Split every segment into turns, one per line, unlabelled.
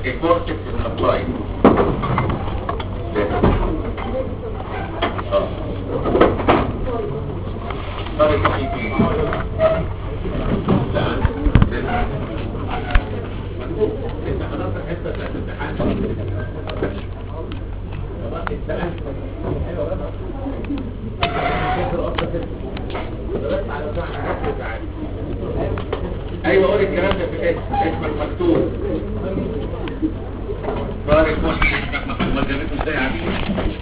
ايفورتك ابلاي اه طريق في في لا انت حضرت الحصه بتاعت الامتحان خلاص اتسالت ايوه بقى ايوه قول الكلام ده في الاسم اسمك مكتوب طارق واحد اسمك محمد ما جابته ازاي يا عبيد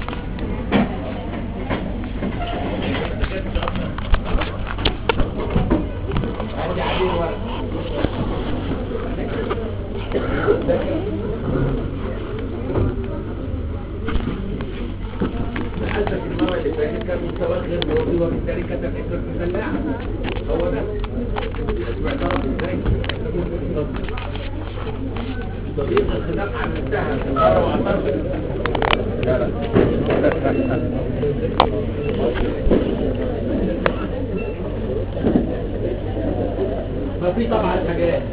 للاسف المره اللي فاتت كان مستوى غير مرضي وبالتالي كتب اسمك مدلعه هو ده باعتراف ازاي طريقه الخلاف عن انتهى القرار واعترف ما في طبعا حاجات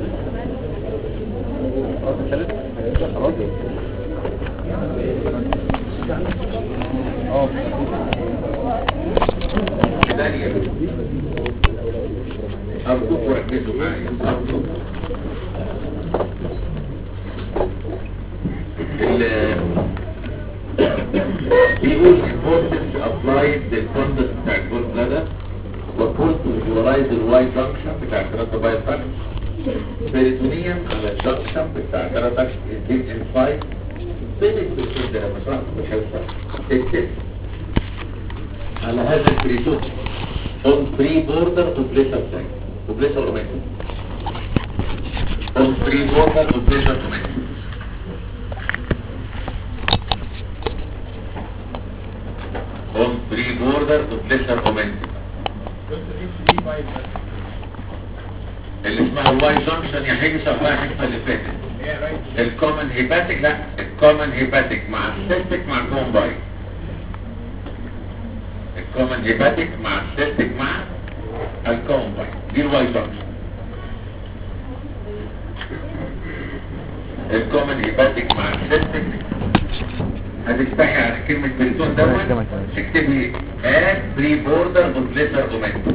ثانية أرجوك ركزوا معايا أرجوك ال- بيقول importance applied للكوندس بتاع الجول بلادر وقلت visualize الواي جانكشن بتاع الثلاثة باي فاكس بيريتونيوم على الجانكشن بتاع الثلاثة فاكس دي انسايد فين البريتون ده لما شرحت في الحصة اكتب على هذا البريتون on free border of pressure tank of pressure ometer on free border of pressure ometer on free border of pressure ometer اللي اسمها الواي جانكشن يا حاجة شرحها الحصة اللي فاتت الكومن هيباتيك لا الكومن هيباتيك مع السيستيك مع الكومباين الكومن هيباتيك مع السيستيك مع الكومباين دي الواي جانكشن الكومن هيباتيك مع السيستيك هتستحي على كلمة بريتون دوت اكتب لي at free border of lesser omentum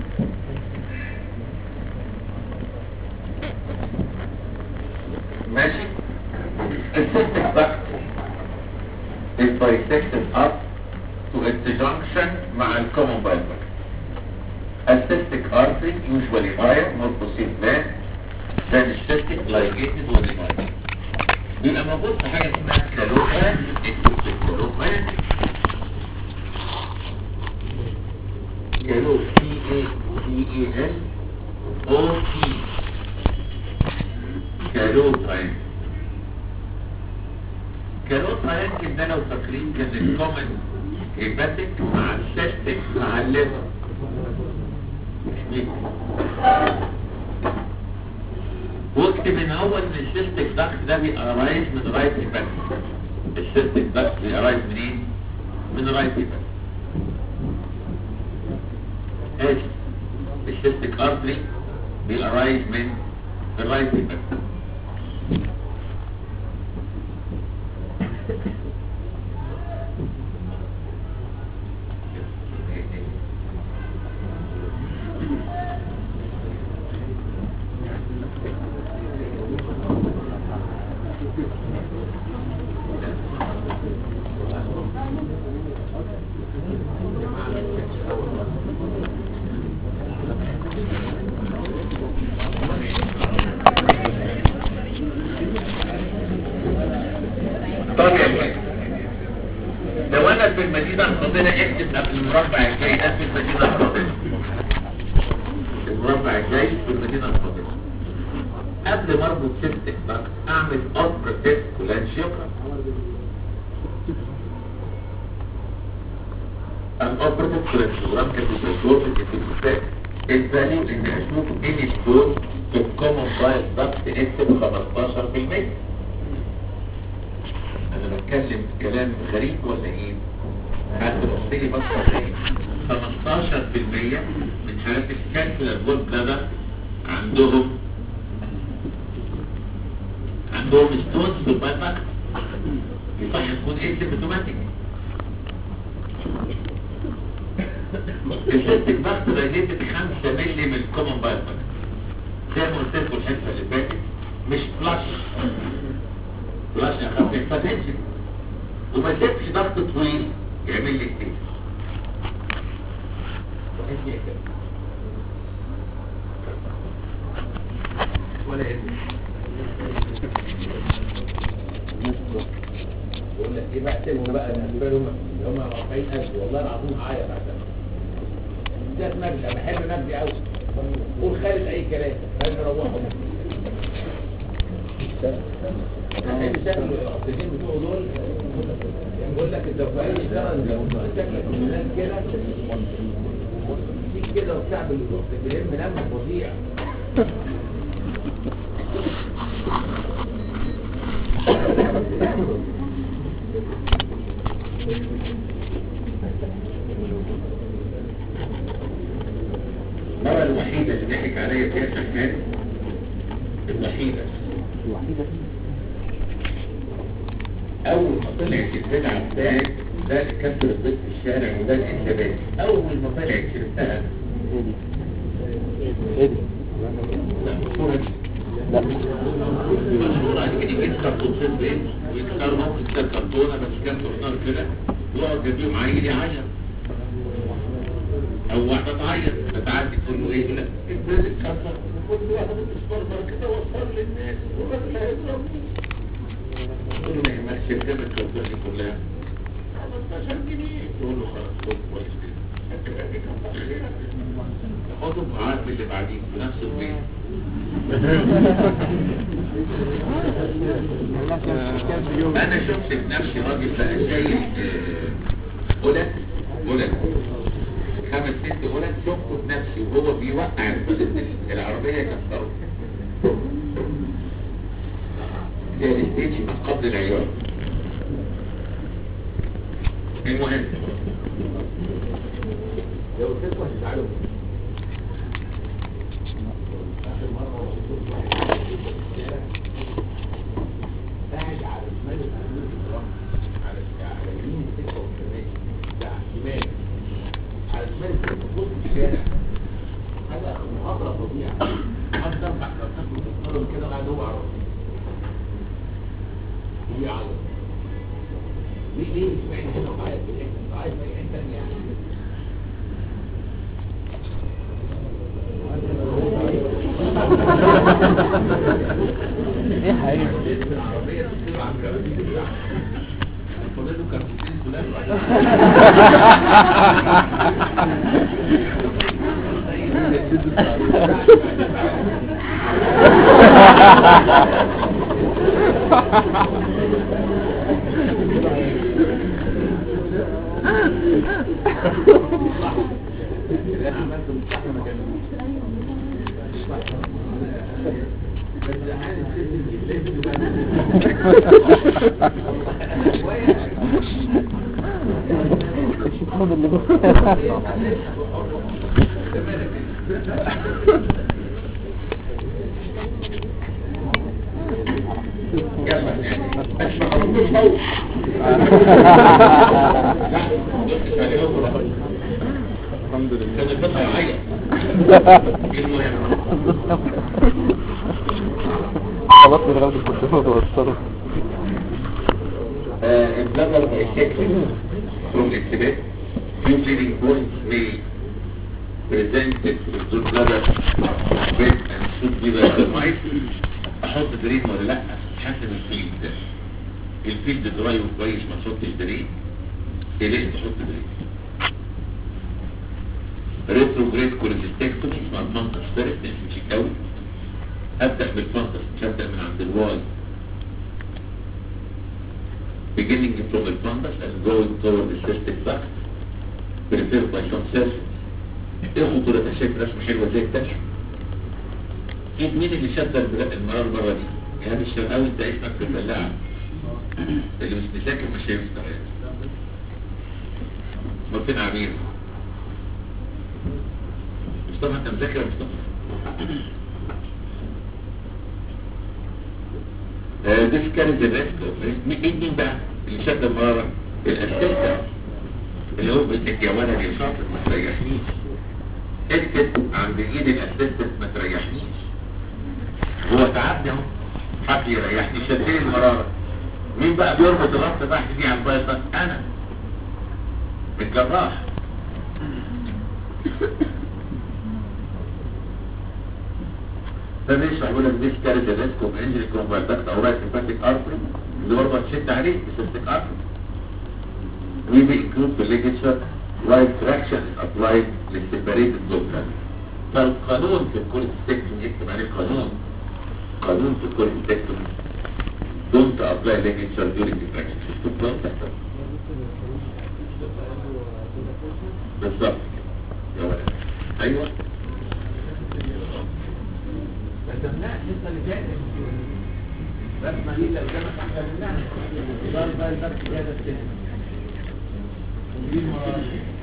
ماشي السيستيك duct is bisected up to its junction مع الكومن بايبر السيستيك artery usually higher more proceed than than السيستيك ligated with the artery يبقى موجود في حاجة اسمها كالوفان كالوفان كالو سي اي سي اي ال او تي كالوفان كالوفان ان انا وفاكرين كان الكومن هيباتيك مع السيستيك مع الليفر واكتب ان هو ان السيستيك داكت ده بيقرايز من رايت هيباتيك السيستيك داكت بيقرايز منين؟ من رايت هيباتيك ايش؟ السيستيك ارتري بيقرايز من الرايت هيباتيك طب يا ولد لو انا في المدينة الفاضلة اكتب قبل المربع الجاي ده في المدينة الفاضلة المربع الجاي في المدينة الفاضلة قبل ما اربط سيستك بقى اعمل اوبرتيف كولانجيوجرام الاوبرتيف كولانجيوجرام كانت بتدور في الاتفاق الفاليو ان اشوف ان ستور في الكومن بايل ضغط اكتب 15% انا بتكلم كلام غريب ولا ايه هتبص لي بصه ايه 15% من حالات الكانسر الجول بلادر عندهم عندهم ستونز في البايباك يصح تكون اسيمتوماتيك السيستم باكت ريليتد 5 مللي من الكومن بايباك زي ما قلت لكم الحته اللي فاتت مش فلاش فلاش اخف الفتنشن وما سيبش ضغط طويل يعمل لي كتير ولا يهمك
يقول لك ايه بقى سيبهم بقى بالنسبه لهم هم 40000 والله العظيم هعيط عشان بالذات مجدي انا بحب مجدي قوي قول خالد اي كلام خالد روحهم انا مثال الاكسجين بتوعه دول بقول لك الدفاعين اشتغل لو شكلك من الناس كده تيجي كده وبتعمل الاكسجين منام فظيع
المرة الوحيدة اللي ضحك عليا فيها شحات الوحيدة أول ما طلعت البدعة بتاعت ده اللي كسر الضيف في الشارع وده الانتباه أول ما طلعت شربتها لا مشهورة دي
لا
مشهورة دي كده يجيب كرتونتين بيت ويكسروا موقف كده كرتونة بس كام كرتونة كده ويقعد جنبيهم عيل يعيط او واحدة تعيط فتعدي تقول له ايه يقول لك البيت اتكسر وكل واحدة بتسبربر كده وصل للناس والراجل هيضربني تقول له ما يهمكش الكلمة الكرتونة دي كلها 15 جنيه تقول له خلاص خد كويس كده هتبقى دي كتر خيرك خدهم معاك اللي بعدين في نفس البيت انا شفت في نفسي راجل بقى شايل قلت قلت خمس ست قلت شفته في نفسي وهو بيوقع العربية يكسره زي الستيج ما قبل العيار المهم
لو تسمع تزعلوا آخر مرة وصلت واحد في الشارع قاعد على شمال الأمير الرمل على على يمين السكة والشمال لا شمال على شمال السكة في وسط الشارع حاجة محاضرة فظيعة حد أربع كراسات وتتكلم كده قاعد هو على راسه هي على ليه ليه اشمعنى هنا وعايز في الحتة عايز في أي حتة تانية يعني
ايه حقيقي
العربية تسير على الكراسي بتاعها فاضل له كرسيتين سلام انا عملت مصلحة مكان بس عايز الست
خد اللي
يلا بس ما خلصوش فوق
الحمد لله
كان الفتح يعيط المهم
خلاص من غلط الكتاب وصله
uh, in bladder dissection from exhibit, few bleeding points may present with the bladder with and should be randomized. احط درين ولا لا حسب الفيلد الفيلد دراي وكويس ما تحطش درين ليه تحط درين ريتروجريد كوليستكتومي اسمها المنطقة سبيرت مش قوي ابدا بالفانتس مش ابدا من عند الواي beginning from the fundus and going toward the cystic duct preferred by some surgeons ايه خطورة شايف رسمة حلوة زي التانية ايه مين اللي شد البلا- المرار بره دي ايهاب الشرقاوي انت اسمك في البلاعة اللي مش مذاكر مش هيفتح يعني امال فين عمير مصطفى انت مذاكر يا مصطفى ديس كاريز الريسك مين مين بقى اللي شد المرارة الاسيستنت اللي هو بيقول يا ولد يا شاطر ما تريحنيش اكتب عند ايد الاسيستنت ما تريحنيش هو تعبني اهو حد يريحني شدني المرارة مين بقى بيربط الربط تحت دي على البايضة انا الجراح فبيشرح يقول لك ديس كاريز الريسك اوف انجري كونفالدكت او رايت هيباتيك ارتري اللي برضه هتشد عليه بسيستيك ارتري we may include the ligature right traction is applied للسيبريتد دوكتال فالقانون في الكوليستيكتوم يكتب عليه قانون قانون في الكوليستيكتوم don't apply ligature during the traction شفتوا القانون تحت بالظبط يا ولد ايوه
رسمناها الحصه اللي فاتت رسمه دي اللي قدامك احنا منها ده بقى الفرق زياده السن ودي المرارة.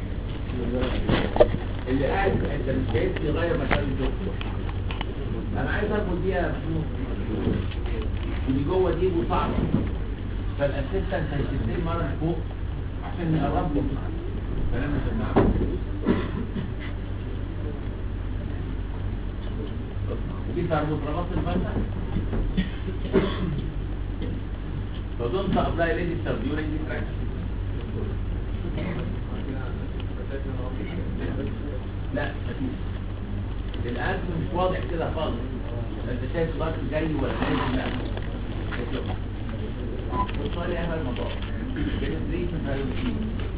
اللي قاعد انت مش جايب يغير مكان الدكتور انا عايز اربط دي يا محمود ودي جوه دي وصعبه فالاسيستنت هيشد لي مره فوق عشان يقرب لي كلام مش هنعمل دي تربط رباط المنع فدون تقضي ليدي الترديورين دي فراكشن لا مفيش الآن مش واضح كده خالص انت شايف ضغط جاي ولا نازل لا وصل لي اهل الموضوع penetration هيروسين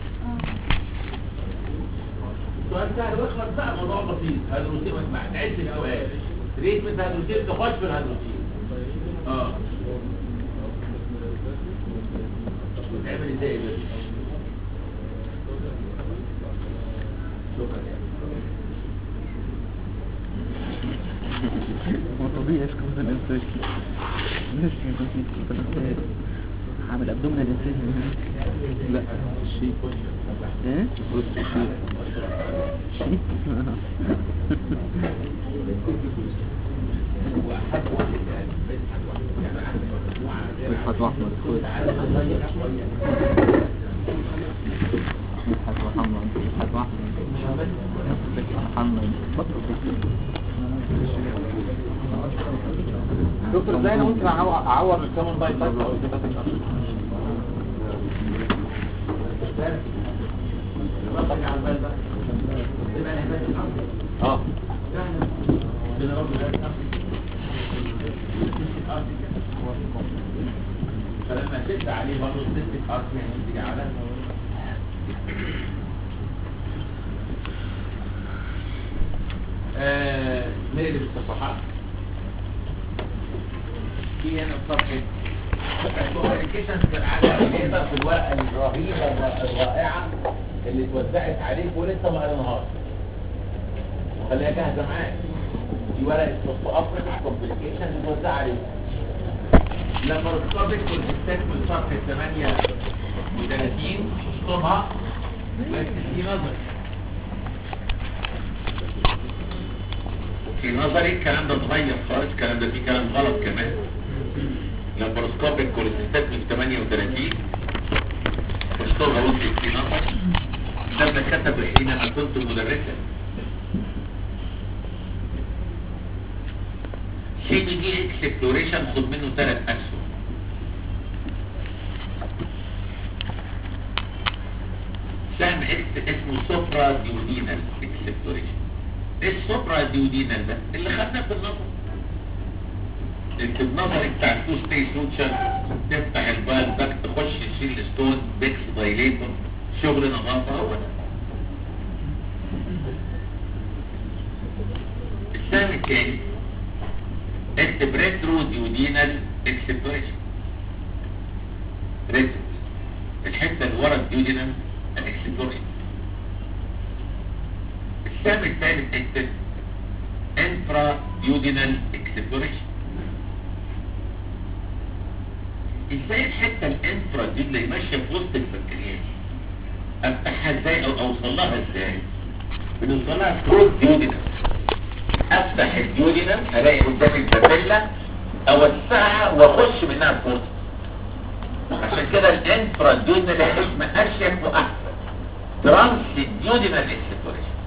السؤال سهل واخلص بقى موضوع بسيط هيدروسين ما تعدش السؤال تريتمنت هيدروسين تخش في الهيدروسين اه بتعمل ازاي بس شكرا يا
هو طبيعي يسكن في الانسان ليش يكون في الانسان عامل ابدومينال انسان لا شيء ايه شيء شيء
واحد واحد يعني مدحت واحد يعني احد مجموعه
مدحت واحمد خد
تعالى نغير شويه
مدحت وحمد مدحت واحمد محمد بطل
دكتور ازاي انا ممكن أعو- اعور الكومن باي تايب او الهيباتيك اه فلما شد عليه برضه السيستيك ارت يعني تيجي على آه نقلب الصفحات في هنا الصفحة الكوميونيكيشن في العالم الليزر في الورقة الرهيبة الرائعة اللي اتوزعت عليك ولسه ما قريناهاش وخليها جاهزة معاك دي ورقة نص افريقيا كومبليكيشن متوزعة عليك لاباروسكوبيك والستات من صفحة 38 اشطبها بس دي نظري
في نظري الكلام ده اتغير خالص الكلام ده فيه كلام غلط كمان لاباروسكوبيك كوليستات من 38 اسطورة وصلت في نظري ده اللي كتب حينما كنت مدرسا سي بي دي اكسبلوريشن خد منه ثلاث اسهم سهم اكس اسمه سوبرا ديودينال اكسبلوريشن ايه السوبرا ديودينال ده اللي خدنا في النظر اكتب نظري بتاع التو ستي سوتشر تفتح البال داك تخش تشيل الستون بيكس دايليتور شغل نظافه هو ده السهم الثاني اكتب ريترو ديودينال اكسبلوريشن ريترو الحته اللي ورا الديودينال الاكسبلوريشن السهم الثالث اكتب انفرا ديودينال اكسبلوريشن ازاي الحته الانفرا دي اللي ماشيه في وسط البنكرياس افتحها ازاي او اوصل لها ازاي بنوصل لها ثرو ديودينال افتح الديودينال الاقي قدامي البابيلا اوسعها واخش منها الفرصه عشان كده الانفراديودنال اسم اشيك واحسن ترانسديودنال اكسبلوريشن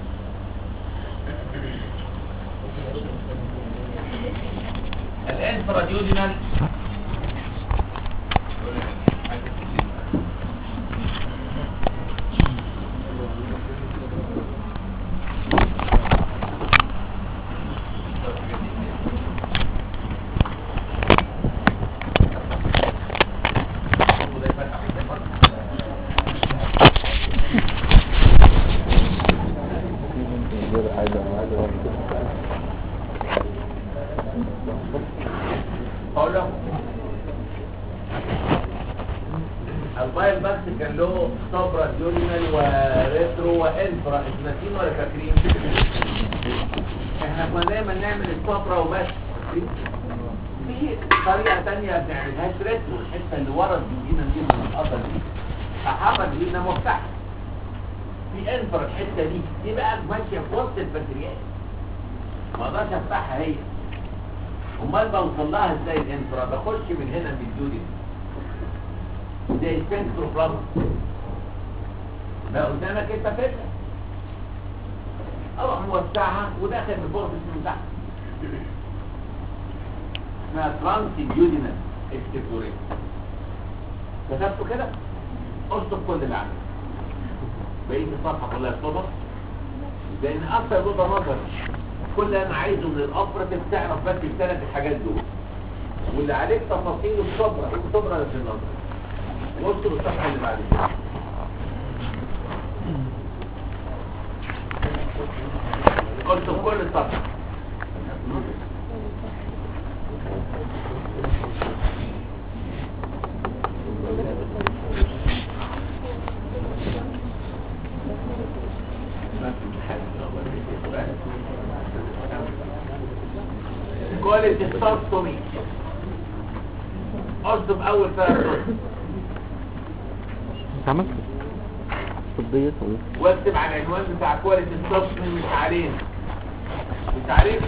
الانفراديودنال
اقول لهم البايل بس كان له صبرا ديورينال وريترو وانفرا ناسيين ولا فاكرين احنا كنا دايما نعمل الصبرا وبس في طريقه ثانيه ما بنعملهاش ريترو الحته اللي ورا الجنجينا دي من القطر دي احمد لينا مفتاح في انفرا الحته دي دي بقى ماشيه في وسط البكتيريات ما اقدرش افتحها هي امال بوصل لها ازاي الانفرا بخش من هنا من الدودي زي السنتروبلازم بقى قدامك انت فكره اروح موسعها وداخل بفرص من تحت اسمها ترانسي ديودينال اكسبلوريشن كتبته كده اشطب كل اللي عندك بقيت الصفحه كلها صدف لان اكتر جزء نظر كل اللي انا عايزه من الاوبراتيف تعرف بس الثلاث الحاجات دول واللي عليك تفاصيل الصبرة الصبرة اللي في النظر واكتب الصفحه اللي بعد كده اكتب كل الصفحه كواليتي ستارتومي اصدم اول ثلاث صفر
عملت طبية طبية
واكتب على العنوان بتاع كواليتي ستارتومي مش علينا مش عليك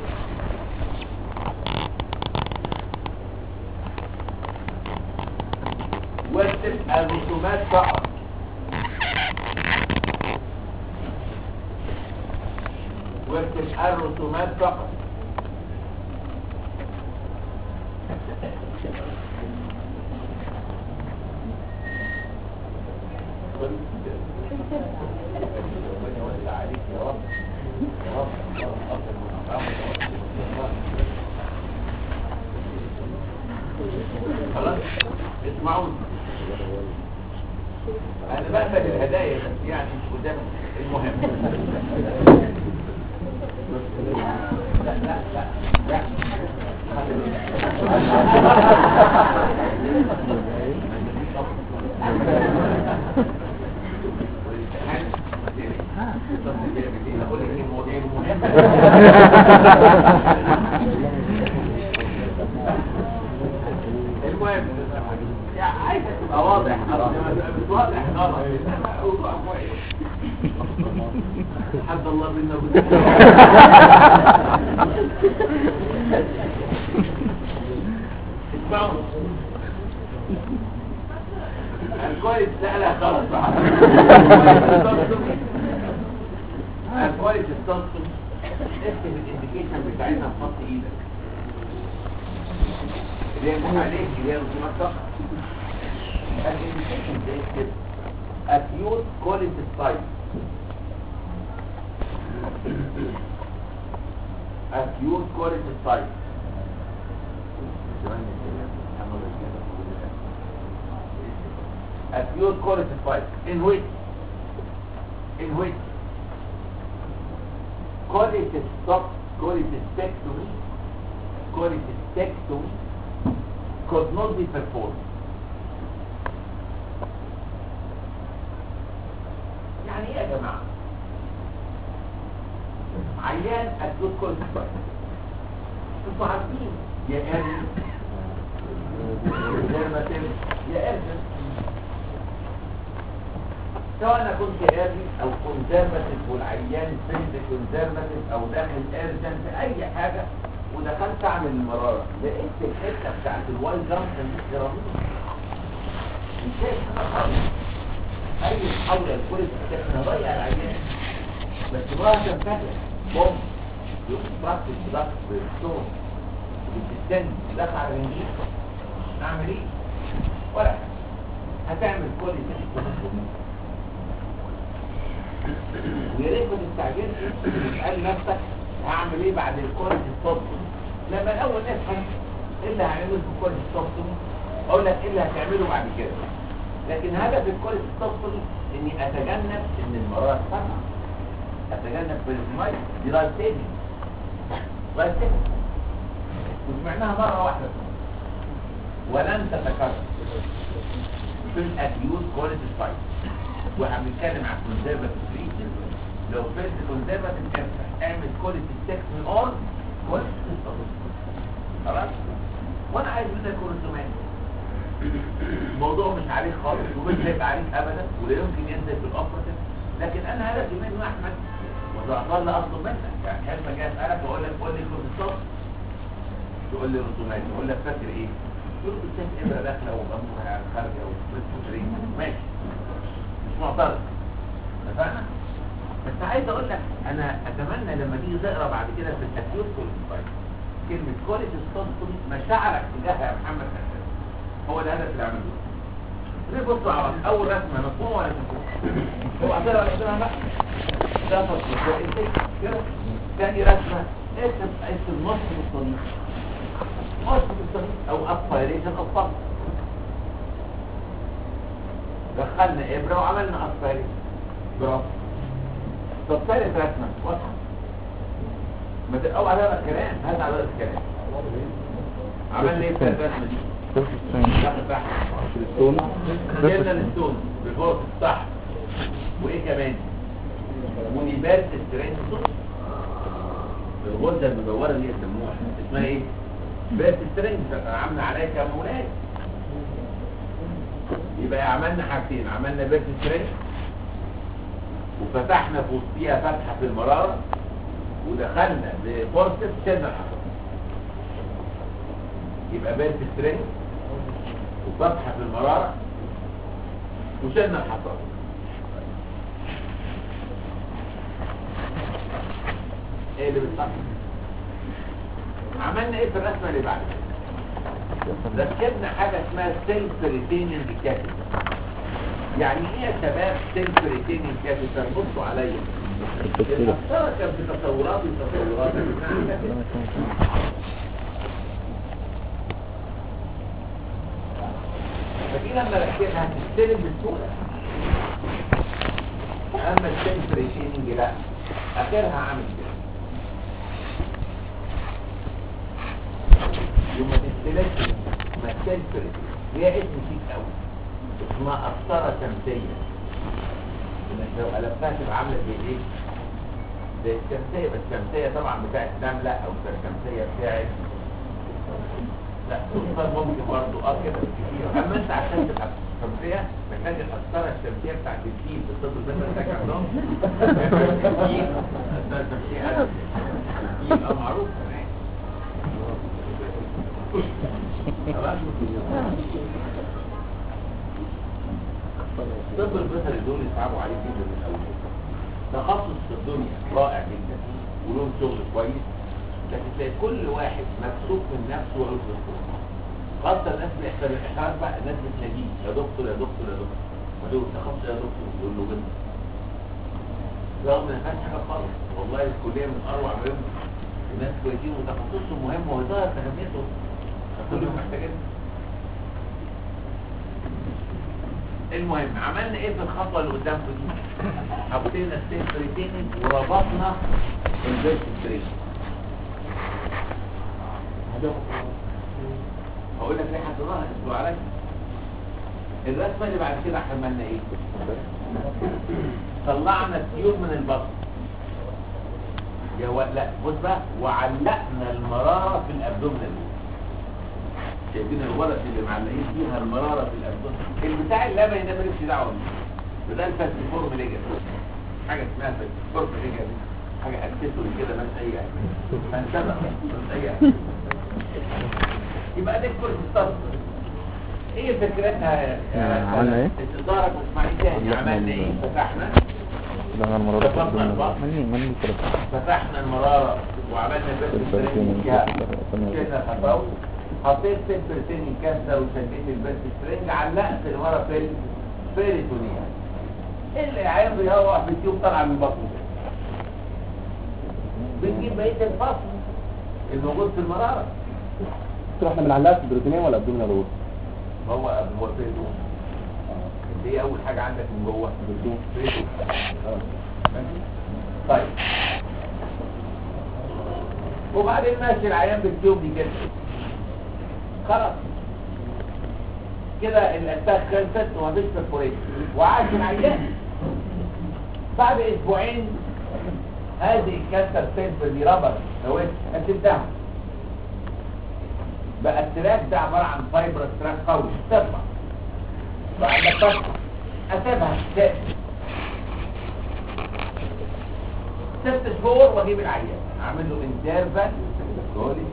واكتب الرسومات فقط واكتب الرسومات فقط خلاص اسمعوني انا بقبل الهدايا بس يعني مش قدام المهم لا لا لا لا المهم يعني عايزك تبقى واضح مش واضح غلط الموضوع كويس حد الله منا اسمعوا الكويس لا لا خلاص الكويس التصل اكتب الانديكيشن بتاعتها في خط ايدك اللي هي عليك اللي هي رسومات فقط الانديكيشن ده اكتب acute cholecystitis acute cholecystitis acute cholecystitis in which in which cholecystop cholecystectomy cholecystectomy could not be performed يعني ايه يا جماعه عيان acute cholecystitis انتوا عارفين يا ارن يا ارن سواء انا كنت ارن او كونزرفاتيف والعيان سند كونزرفاتيف او داخل ارجنت اي حاجه ودخلت اعمل المراره لقيت الحته بتاعت الواي جانكشن دي جرامين مش شايف حاجه خالص اي محاوله لكل السكن هضيع العيان بس مرة تنفجر بوم يقوم براكتس ضغط بالصوت بتستنى دخل على الانجيل اعمل ايه؟ ولا حاجة. هتعمل كل شيء ويا ريت ما تستعجلش تسال نفسك هعمل ايه بعد الكورس ستوب لما الاول نفهم ايه اللي هعمله في الكورس ستوب اقول لك ايه اللي هتعمله بعد كده لكن هدف الكورس ستوب اني اتجنب ان المراره تفرع اتجنب بالمايك دي رايت تاني رايت تاني وسمعناها مره واحده ولن تتكرر في الاكيوت كواليتي سايت واحنا بنتكلم عن كونزرفاتيف تريتمنت لو فيرست كونزرفاتيف افتح اعمل كواليتي تشيك من اول كواليتي خلاص وانا عايز منك كورسومات الموضوع مش عليك خالص ومش هيبقى عليك ابدا ولا يمكن ينزل في الاوبراتيف لكن انا هدفي منه احمد وده اقل اطلب منك يعني حلم جاي اسالك واقول لك قول لي كورسوم تقول لي رسومات يقول لك فاكر ايه تقول لي بتشوف ابره داخله وبموها خارجه وبتشوف ماشي مش معترض اتفقنا بس عايز اقول لك انا اتمنى لما تيجي تقرا بعد كده في الاكيوت كواليتي كلمه كواليتي ستون مشاعرك تجاهها يا محمد حسن هو الهدف اللي عمله ليه بصوا على اول رسمه مفهومه ولا مفهومه هو عشان ولا عشان لا ده تصوير كده ثاني رسمه اسم اسم نص الصديق نص الصديق او اسبيريشن اوف فانكشن دخلنا ابره وعملنا اسبيريشن برافو طب ثالث رسمه واضحه ما ت- او على الكلام هذا على الكلام عملنا ايه في الرسمه دي داخل تحت جبنا الستون بالفورس صح وايه كمان ونيبات الترين الغده المدوره اللي يسموها اسمها ايه بات الترين عامله عليها كمونات يبقى عملنا حاجتين عملنا بات الترين وفتحنا في وسطيها فتحه في المراره ودخلنا بفورسس شلنا الحصان يبقى بات الترين وفتحه في المراره وشلنا الحصان ايه اللي بيتصح عملنا ايه في الرسمه اللي بعد كده ركبنا حاجه اسمها سيلف ريتيننج كاتيتر يعني ايه يا شباب سيلف ريتيننج كاتيتر بصوا عليا الأفكار كان في تصوراتي وتصوراتي فدي لما ركبها هتستلم بسهوله اما السيلف ريتيننج لا اخرها عامل كده يوم ما تستلمش ما السيلف ريتيننج هي اسم شيك قوي اسمها قسطره شمسيه انك لو قلبتها تبقى عامله زي ايه؟ زي الشمسيه بس الشمسيه طبعا بتاعت نمله او الشمسيه بتاعت لا القسطره ممكن برضه اه كده كتير اما انت عشان تبقى شمسيه محتاج القسطره الشمسيه بتاعت الجيل في الطب البشري محتاج عندهم الجيل القسطره الشمسيه هذا الجيل اه معروف كمان خلاص طب البشري دول يصعبوا عليه جدا من الاول تخصص في الدنيا رائع جدا ولهم شغل كويس لكن تلاقي كل واحد مكسوف من نفسه وله دكتور خاصة الناس اللي احنا الاحراج بقى الناس بتناديه يا دكتور يا دكتور يا دكتور ولو تخصص يا دكتور يقول له بنت رغم ان ما حاجه خالص والله الكليه من اروع ما يمكن الناس كويسين وتخصصهم مهم وظاهر اهميته كل يوم محتاجين المهم عملنا ايه في الخطوه اللي قدامكم دي حطينا السيف ريتيننج وربطنا البيرت ستريت هقول لك ليه حطيناها اسبوع عليك الرسمه اللي بعد كده عملنا ايه طلعنا الطيور من البطن يا و... لا بص بقى وعلقنا المراره في الابدومينال شايفين الغرف اللي معلقين فيها المراره في الابدومين البتاع اللبني ده ماليش دعوه بيه ده الفاسفورم ليجر حاجه اسمها فاسفورم ليجر حاجه اكسسوري كده مش اي اهميه فانتبه مش اي اهميه يبقى دي الكورتيستات ايه فكرتها يا
آه، عملنا إيه؟
انتظارك واسمعي تاني عملنا ايه فتحنا
ده انا المرة
فتحنا
اللي
البطن
مالي مالي كده
فتحنا المرارة وعملنا بس فيها كده خطاو حطيت سيلفرتين كاسة وشديت البس سترينج علقت الورا في البيريتونيا اللي عايز يروح بالتيوب طالعه من بطنه بتجيب بقية الفصل الموجود في المرارة
احنا بنعلقها في البروتينية ولا الابدومينال رول؟
ما هو هو البيريتون اللي هي أول حاجة عندك من جوه البيريتون طيب وبعدين ماشي العيان بالتيوب دي كده خلاص كده الاتاك خلصت ومفيش برفوريشن وعاش العيان بعد اسبوعين هذه الكانسر سيلف دي ربر لو هتبدأها بقى التراك ده عبارة عن فايبر تراك قوي تطلع بعد فترة اسيبها تاني ست شهور واجيب العيان اعمل له انترفال كولي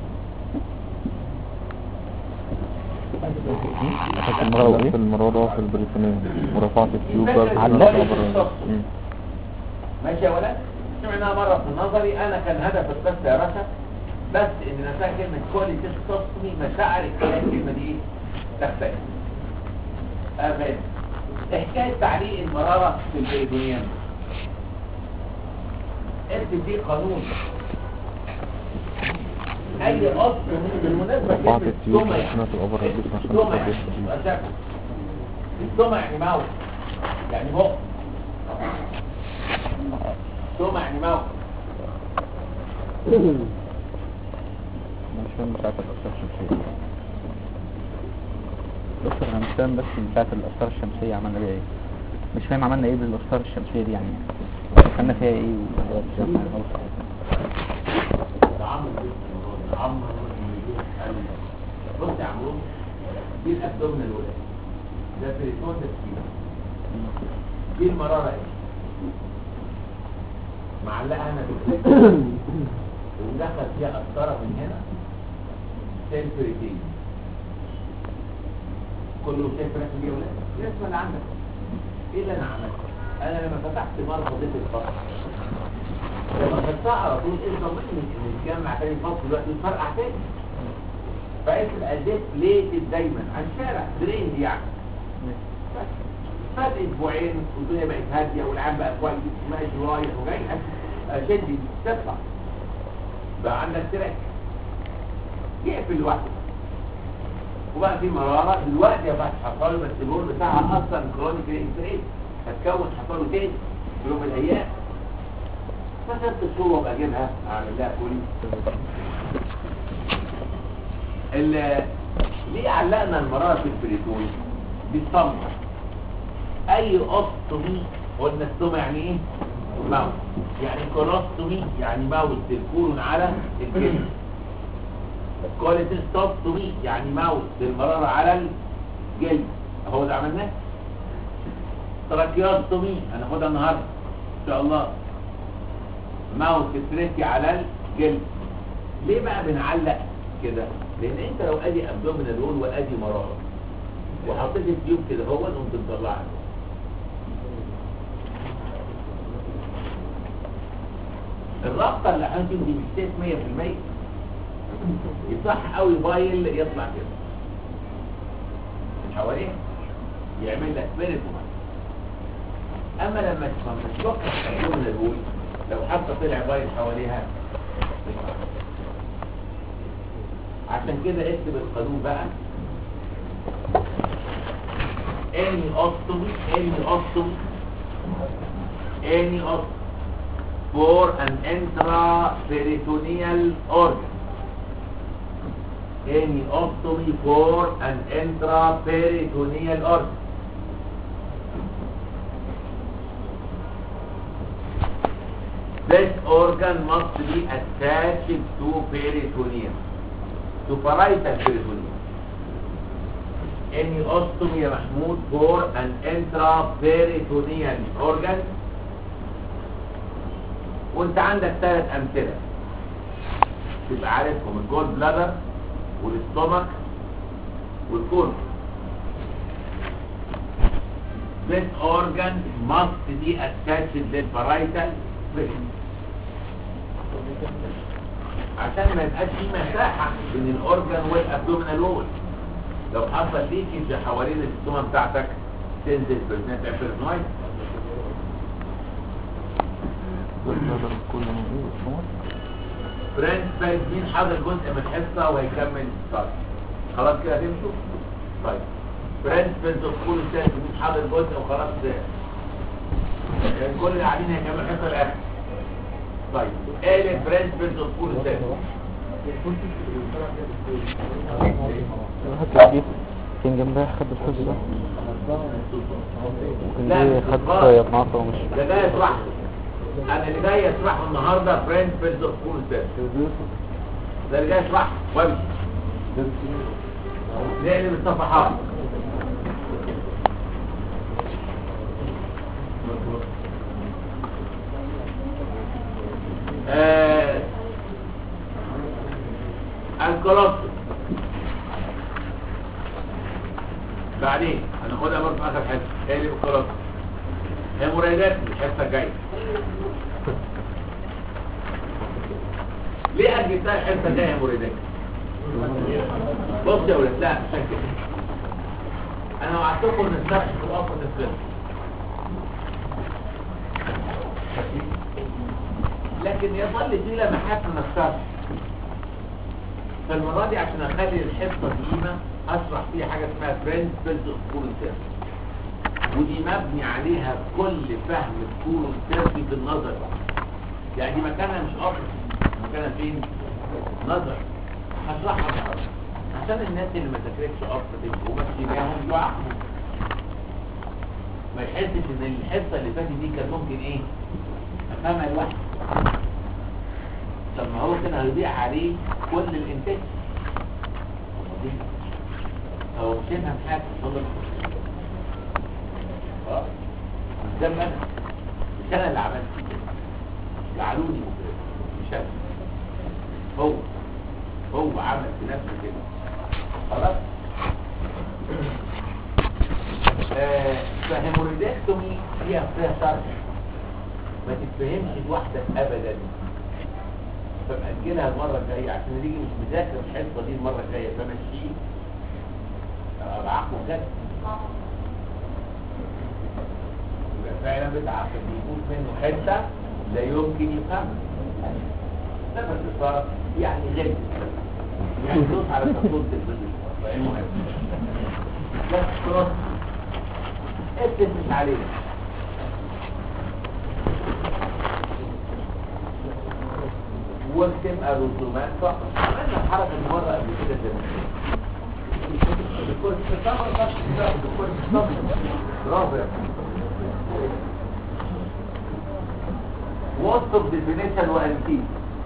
في المرة في المرة في البروتينية ورفعت التيوب بقى
علقت
بره مم.
ماشي يا ولد سمعناها مرة في نظري انا كان هدف القصة يا باشا بس ان نساها كلمة كولي تستصمي مشاعر الكلام الكلمة دي ايه تختلف ابدا حكاية تعليق المرارة في البريدونيان اكتب دي قانون اي اصل بالمناسبة
رفعت
كلمة
التيوب
سمع
عشان تبقى بره الجسم عشان
السمع
تبقى بيحصل
أساسا. السمع يعني موت يعني بق سمع يعني موت
مش فاهم بتاعت الأسرار الشمسية دكتور أنا مش فاهم بس بتاعت الأسرار الشمسية عملنا بيها ايه مش فاهم عملنا ايه بالأسرار الشمسية دي يعني دخلنا فيها ايه و-
ده عمرو بيه الموضوع ده. عمرو بيه قال لي، بص يا عمرو دي الابدومن الولاد ده بريتون ده سكينة دي المرارة ايه معلقها انا بالكليك ومدخل فيها قسطرة من هنا سيلفريتين كله شايف رسم دي يا ولاد الرسمة اللي عندك ايه اللي انا عملته انا لما فتحت مرة فضيت الفصل لما فتحتها على طول ايه ضمني ان الجامع تاني فصل دلوقتي يتفرقع تاني فاسم الاديت ليتد دايما على الشارع دريند يعني بس. فات اسبوعين والدنيا بقت هاديه والعام بقى كويس ماشي رايح وجاي اشد تطلع بقى عندك تراك يقفل لوحده وبقى في مرارة دلوقتي يا فتح حصل بس البول بتاعها اصلا كرونيك انفريد هتكون حصله تاني في يوم من الايام فست شهور وابقى اجيبها اعمل لها كل ال- ليه علقنا المرارة في البريتون بالصمت اي اوستومي قلنا السوم يعني ايه ماوس يعني كولوستومي يعني ماوس الكولون على الكلمة كوليتستوستومي يعني ماوس المرارة على الجلد اهو ده عملناه تراكيوستومي هناخدها النهارده ان شاء الله ماوس ستريتي على الجلد ليه بقى بنعلق كده لان انت لو ادي ابدومينال وول وادي مراره وحطيت التيوب كده هو قمت مطلعها الرابطه اللي هنجيب دي مش سيف 100% يصح قوي بايل يطلع كده من حواليها يعمل لك سبيريت اما لما تفك الابدومينال وول لو حتى طلع بايل حواليها عشان كده اكتب القانون بقى any ostomy any ostomy any ostomy for an intraperitoneal organ any ostomy for an intraperitoneal organ This organ must be attached to peritoneum, to parietal peritoneum. Any ostomy يا محمود for an intraperitoneal organ وانت عندك ثلاث امثله تبقى عارفهم الجول بلادر والاستومك والكول This organ must be attached للبرايتال vein. عشان ما يبقاش في مساحة بين الاورجن والابدومينال وول لو حصل ليكج حوالين الاستوما بتاعتك تنزل برنات ابرنويد
والبلد كل من ايه الصمت
فرانس فايز مين حاضر جزء من الحصة وهيكمل طيب خلاص كده هتمشوا طيب فرانس فايز كل سنة مين حاضر جزء وخلاص يعني كل اللي قاعدين هيكمل الحصة الاخر طيب قال فرانس فايز كل سنة
الواحد تلاقيه كان جنبها خد الحزة وكان
لا،
جاي
مش
خد
غلط.
شوية بنعطة ومش
ده جاي يشرح انا اللي جاي اشرحه النهارده فرانس فايز كل سنة ده اللي جاي اشرحه وامشي نقلب الصفحات آه الكولوستوم بعدين هناخدها برضه في اخر حته اقلب الكولوستوم هيمورايدات الحصه الجايه ليه اجبتها الحصه الجايه هيمورايدات بص يا ولاد لا مش كده انا وعدتكم ان الشرح في الوقت الفيلم لكن يظل دي لمحات من الشرح فالمرة دي عشان اخلي الحصة قيمة اشرح فيها حاجة اسمها برنسبلز اوف كولون ثيرابي ودي مبني عليها كل فهم الكولون ثيرابي بالنظر يعني دي مكانها مش اصل مكانها فين؟ نظر هشرحها النهارده عشان الناس اللي ما ذاكرتش اصلا وماشي معاهم يعاقبوا ما يحسش ان الحصه اللي فاتت دي كان ممكن ايه افهمها لوحدي طب ما هو كان هيضيع عليه كل الانتاج هو مش هيفهم حاجه اتفضل اه مش ده انا مش انا اللي عملت كده جعلوني مجرم مش انا هو هو عمل في نفسه كده خلاص آه، فهيموريدكتومي فيها فيها شرح ما تتفهمش لوحدك ابدا فمأجلها المرة الجاية عشان اللي يجي مش مذاكر الحصة دي المرة الجاية فمشيه أبقى عقله بجد يبقى فعلا بتعقل بيفوت منه حتة لا يمكن يفهمها ده باختصار يعني غير يعني دوس على تطول الفيزيك المهم بس خلاص اكتب مش علينا واكتب الرسومات فقط عملنا الحركة دي مرة قبل كده زمان الدكتور استثمر نفس الدكتور استثمر برافو يا وصف ديفينيشن وانتيك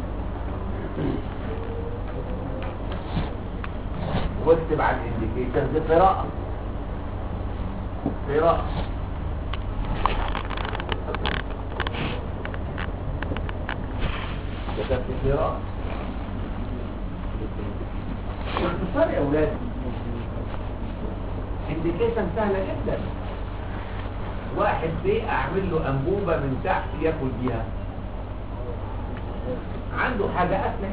واكتب على الانديكيشنز قراءة قراءة كتبت قراءة باختصار يا اولاد انديكيشن سهلة جدا واحد ليه اعمل له انبوبة من تحت ياكل بيها عنده حاجة قافلة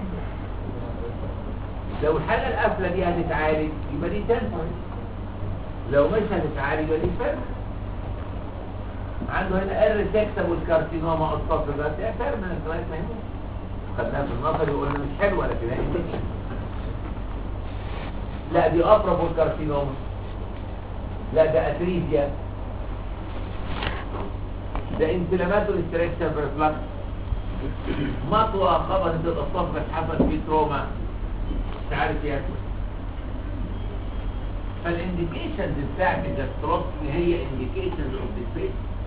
لو الحاجة القافلة دي هتتعالج يبقى دي تنفر لو مش هتتعالج يبقى دي فرق عنده هنا الريسكتابل كارسينوما اصطف بس يا فيرمنت لغايه ما يموت خدناها في النظر وقلنا مش حلوه لكن هي انفكشن لا دي ابرابول كارسينوما لا ده اتريزيا ده انفلاماتوري ستريكشن ريفلكس مطوى خبطت الصفر حصل فيه تروما مش عارف ياكل فالانديكيشنز بتاعت الجاستروستومي هي انديكيشنز اوف ذا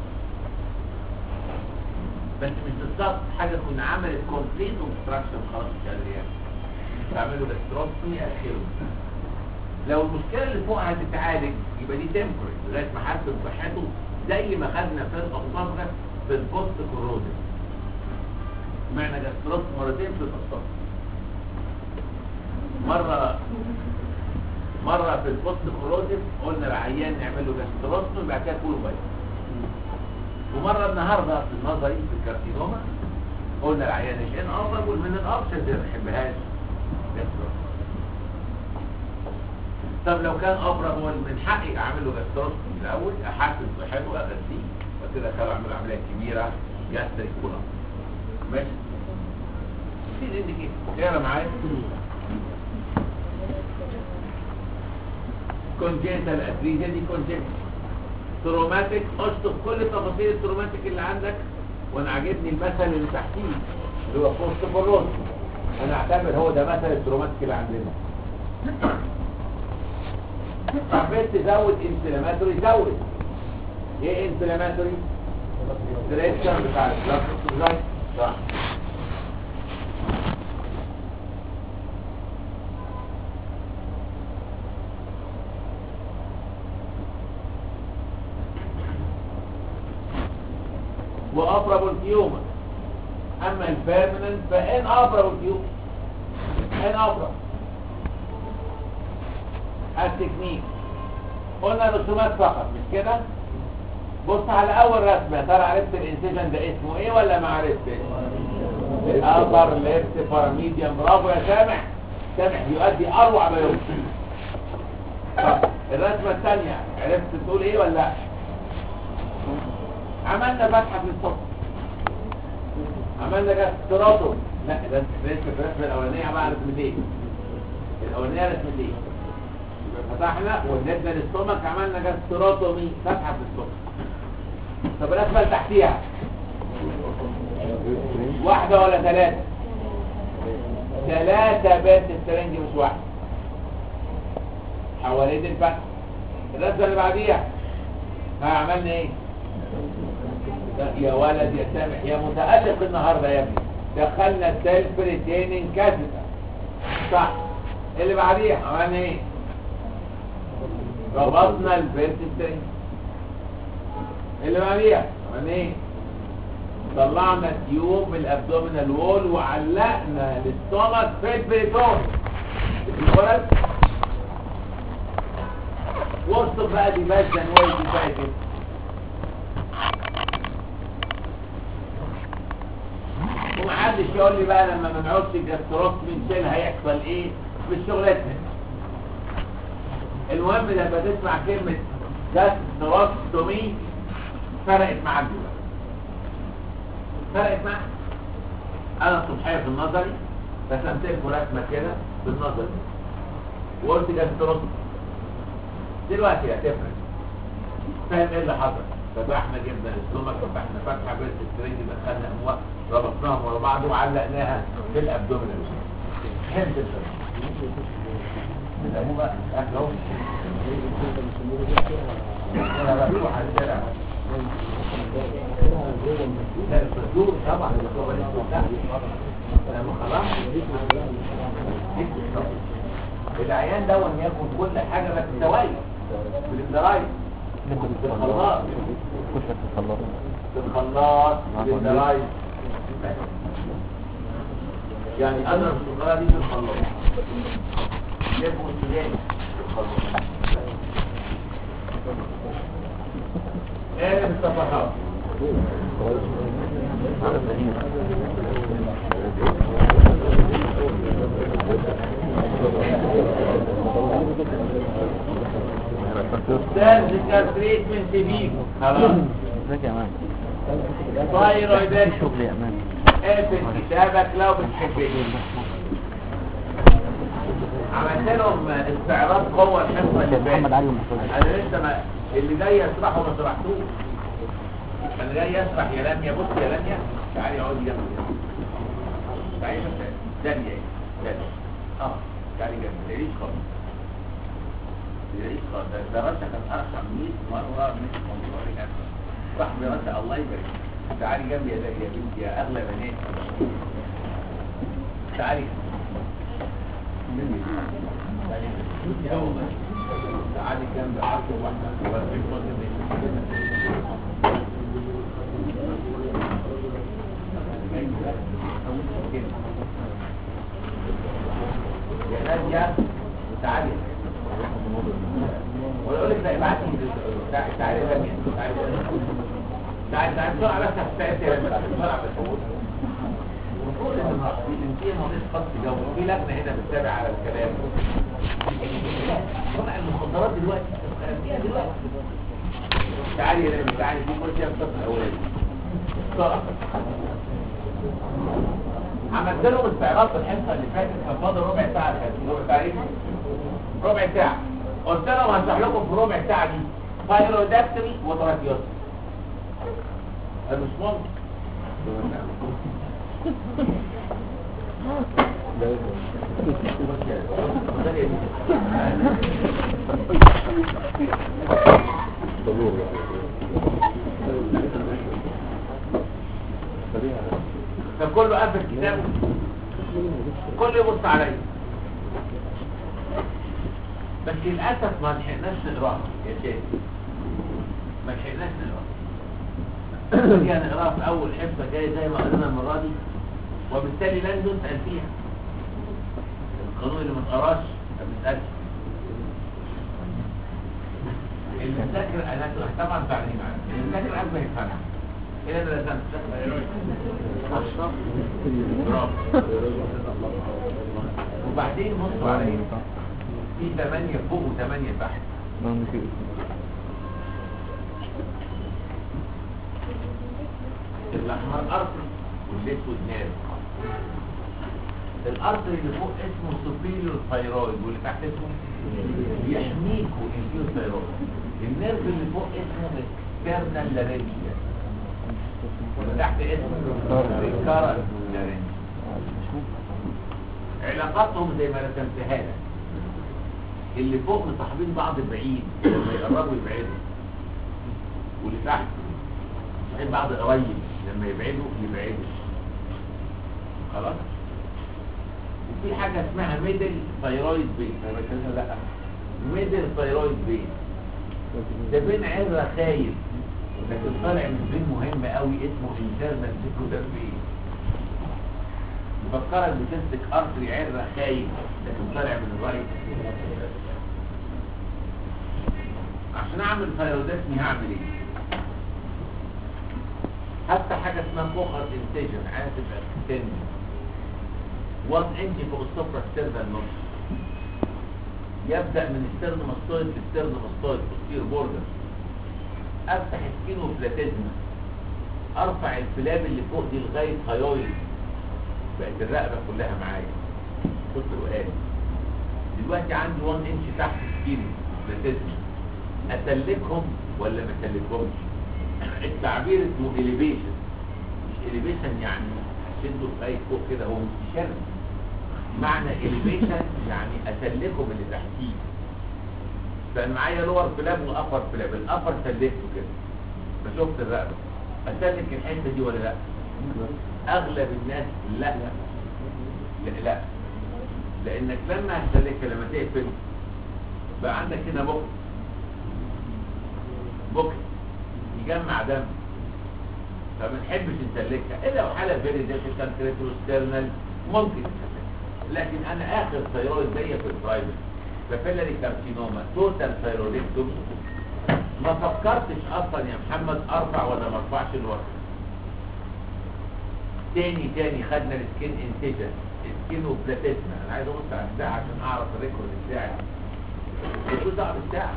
بس مش بالظبط حاجه تكون عملت كومبليت اوبستراكشن خلاص مش قادر يعمل تعملوا جاستروستومي اخره لو المشكله اللي فوقها هتتعالج يبقى دي تمبري لغايه ما حسن صحته زي ما خدنا في الصفرة في البوست كورودي معنى جاستروس مرتين في الفصل مرة مرة في البوست كلوزيف قلنا العيان نعمل له جاستروس وبعد كده كله بايظ ومرة النهاردة في النظري في الكارسينوما قلنا العيان الان افضل من الاوبشن اللي ما بيحبهاش جاستروس طب لو كان افرغ من حقي اعمل له جاستروس من الاول احسن صحته اغذيه وكده كده اعمل عمليه كبيره جاستريك كولر ماشي في الانديكيتور اقرا معايا كونجنتال اتريجيا دي كونجنتال تروماتيك اشطب كل تفاصيل التروماتيك اللي عندك وانا عاجبني المثل اللي تحتيه اللي هو بوست بروز انا اعتبر هو ده مثل التروماتيك اللي عندنا حبيت تزود انفلاماتوري زود ايه انفلاماتوري ستريكشر بتاع البلاك صح وأقرب التيومر أما البيرمننت فإن أقرب التيومر إن أقرب التكنيك قلنا رسومات فقط مش كده بص على أول رسمة ترى عرفت الانسيجن ده اسمه إيه ولا ما عرفتش الأبر ليفت باراميديان برافو يا سامح سامح يؤدي أروع ما يمكن طب الرسمة الثانية عرفت تقول إيه ولا لا عملنا فتحة في الصف عملنا جاستراتوم لا ده لسه في الرسمة الأولانية بقى رسمتين الأولانية رسمتين يبقى فتحنا ونبدأ للسtomach عملنا جاستراتومي فتحة في الصف طب الرسمة اللي تحتيها واحدة ولا ثلاثة ثلاثة بيت السرنج مش واحدة حوالين الفتح الرسمة اللي بعديها ها عملنا ايه لا يا ولد يا سامح يا متألق النهاردة يا ابني دخلنا السيلف ريتيننج كاسيتا صح اللي بعديها عملنا ايه ربطنا البيرت سترينج اللي بعديها عملنا ايه طلعنا التيوب من الابدومينال وول وعلقنا الاستومك في البريتون الولد وصل بقى دي باش جنوي دي بقى كده ومحدش يقول لي بقى لما ما نعودش الجاستروستومي نشيل هيحصل ايه مش شغلتنا المهم لما تسمع كلمة جاستروستومي فرقت معاك دلوقتي فرقت معاك انا الصبحية في النظري رسمت لكم رسمة كده بالنظري وقلت جاستروستومي دلوقتي هتفرق فاهم ايه اللي حصل فتحنا جبنا السمك فتحنا فتحه بيت السرنج دخلنا امواء ربطناهم ورا بعض وعلقناها في الابدومينال فهمت الفرق الامو بقى اهلا اهو انا بروح على الشارع لا الصدور طبعا الصدور لما خلاص العيان ده وان يكون كل حاجه بس سوائل بالدرايف بالخلاط
كشك في الخلاط
بالخلاط بالدرايف يعني انا الصغيره دي بالخلاط يبقوا السجاج بالخلاط ايه بالصفحات سيرجيكال تريتمنت بيك خلاص
ازيك يا مان
ثايرويدات
شغل يا مان
اقفل كتابك لو بتحبني عملت لهم استعراض قوة الحصة اللي
محمد
فاتت
علي ومحمود
انا لسه ما اللي جاي يسرح وما سرحتوش انا جاي يسرح يا لميا بص يا لميا تعالي اقعدي جنبي تعالي بس ثانية ايه ثانية اه تعالي جنبي ما تقليش خالص ما تقليش خالص ده دراسة كان ارحم 100 مرة من موضوع الاسم راح دراسة الله يبارك تعالي جنبي يا يا بنتي يا اغلى بنات تعالي تعالي يا والله تعالي جنبي عشر واحدة وبرفيك خد يا نادية تعالي ولا اقول لك لا ابعتي تعالي تعالي يا نادية تعالي تعالي تعالي بسرعة بس هتستعد يا نادية بسرعة بس المفروض ان في مريض خط جو في لجنة هنا بتتابع على الكلام طبعا المخدرات دلوقتي فيها دلوقتي تعالي يا نادية تعالي في كل شيء الصف الاولاني بسرعة عملت لهم استعراض في الحصه اللي فاتت كان فاضل ربع ساعه كده ربع ساعه ايه؟ ربع ساعه قلت لهم هشرح لكم في ربع ساعه دي ثايرويدكتومي وتراكيوتومي ده مش ممكن فكله قافل كتابه كله يبص عليا بس للاسف ما لحقناش نقراها يا شيخ ما لحقناش نقراها دي هنقراها في اول حصه جايه زي ما قرينا المره دي وبالتالي لن نسال فيها القانون اللي ما اتقراش ما بنسالش اللي مذاكر انا طبعا تعليم عنه اللي مذاكر قبل ما يفهمها ايه اللي لازم اشرف برافو وبعدين بصوا عليا في ثمانية فوق وثمانية تحت الاحمر ارتري والاسود نار الارتري اللي فوق اسمه سوبيريور ثايرويد واللي تحت اسمه يحميكوا انفيو ثايرويد النيرف اللي فوق اسمه اكسترنال لارينجيا واللي تحت اسمه ريكارنت لارينجيا علاقاتهم زي ما رسمتها لك اللي فوق مصاحبين بعض بعيد لما يقربوا يبعدوا واللي تحت مصاحبين بعض قريب لما يبعدوا يبعدوا خلاص وفي حاجة اسمها ميدل ثايرويد بين انا بكلمها لا ميدل ثايرويد بين ده بين عرة خايف لكن طالع من بين مهم قوي اسمه انترنال سيكولار بين مفكرك بتمسك ارتري عرة خايف لكن طالع من الرايت عشان اعمل ثايرويدكتمي هعمل ايه حتى حاجه اسمها فوخر انتيجن عايز تبقى اكستند 1 انش فوق السوبرا ستيرنال نص يبدا من الستيرنوماستويد للستيرنوماستويد بوستير بوردر افتح سكينو بلاتيزما ارفع الفلاب اللي فوق دي لغايه هايويد بقت الرقبه كلها معايا بص وقال دلوقتي عندي 1 انش تحت سكينو بلاتيزما اسلكهم ولا ما اسلكهمش التعبير اسمه elevation مش elevation يعني شدوا في فوق كده هو مش شرط معنى elevation يعني اسلكهم اللي تحتيه فانا معايا لور فلاب وابر فلاب الابر سلكته كده فشفت الرقبه اسلك الحته دي ولا لا اغلب الناس لا لا لا لانك لما هتسلكها لما تقفل بقى عندك هنا بكر بكر يجمع دم فما نحبش نسلكها الا لو حاله فيري ديفيكال كريتروسترنال ممكن نسلكها لكن انا اخر ثيرويد جايه في البرايفت بابيلاري كارسينوما توتال ثيرويدكتوم ما فكرتش اصلا يا محمد ارفع ولا ما ارفعش الوقت تاني تاني خدنا السكين انتيجن سكين وبلاتيزما انا عايز ابص على الساعه عشان اعرف الريكورد بتاعي بصوا ده على الساعه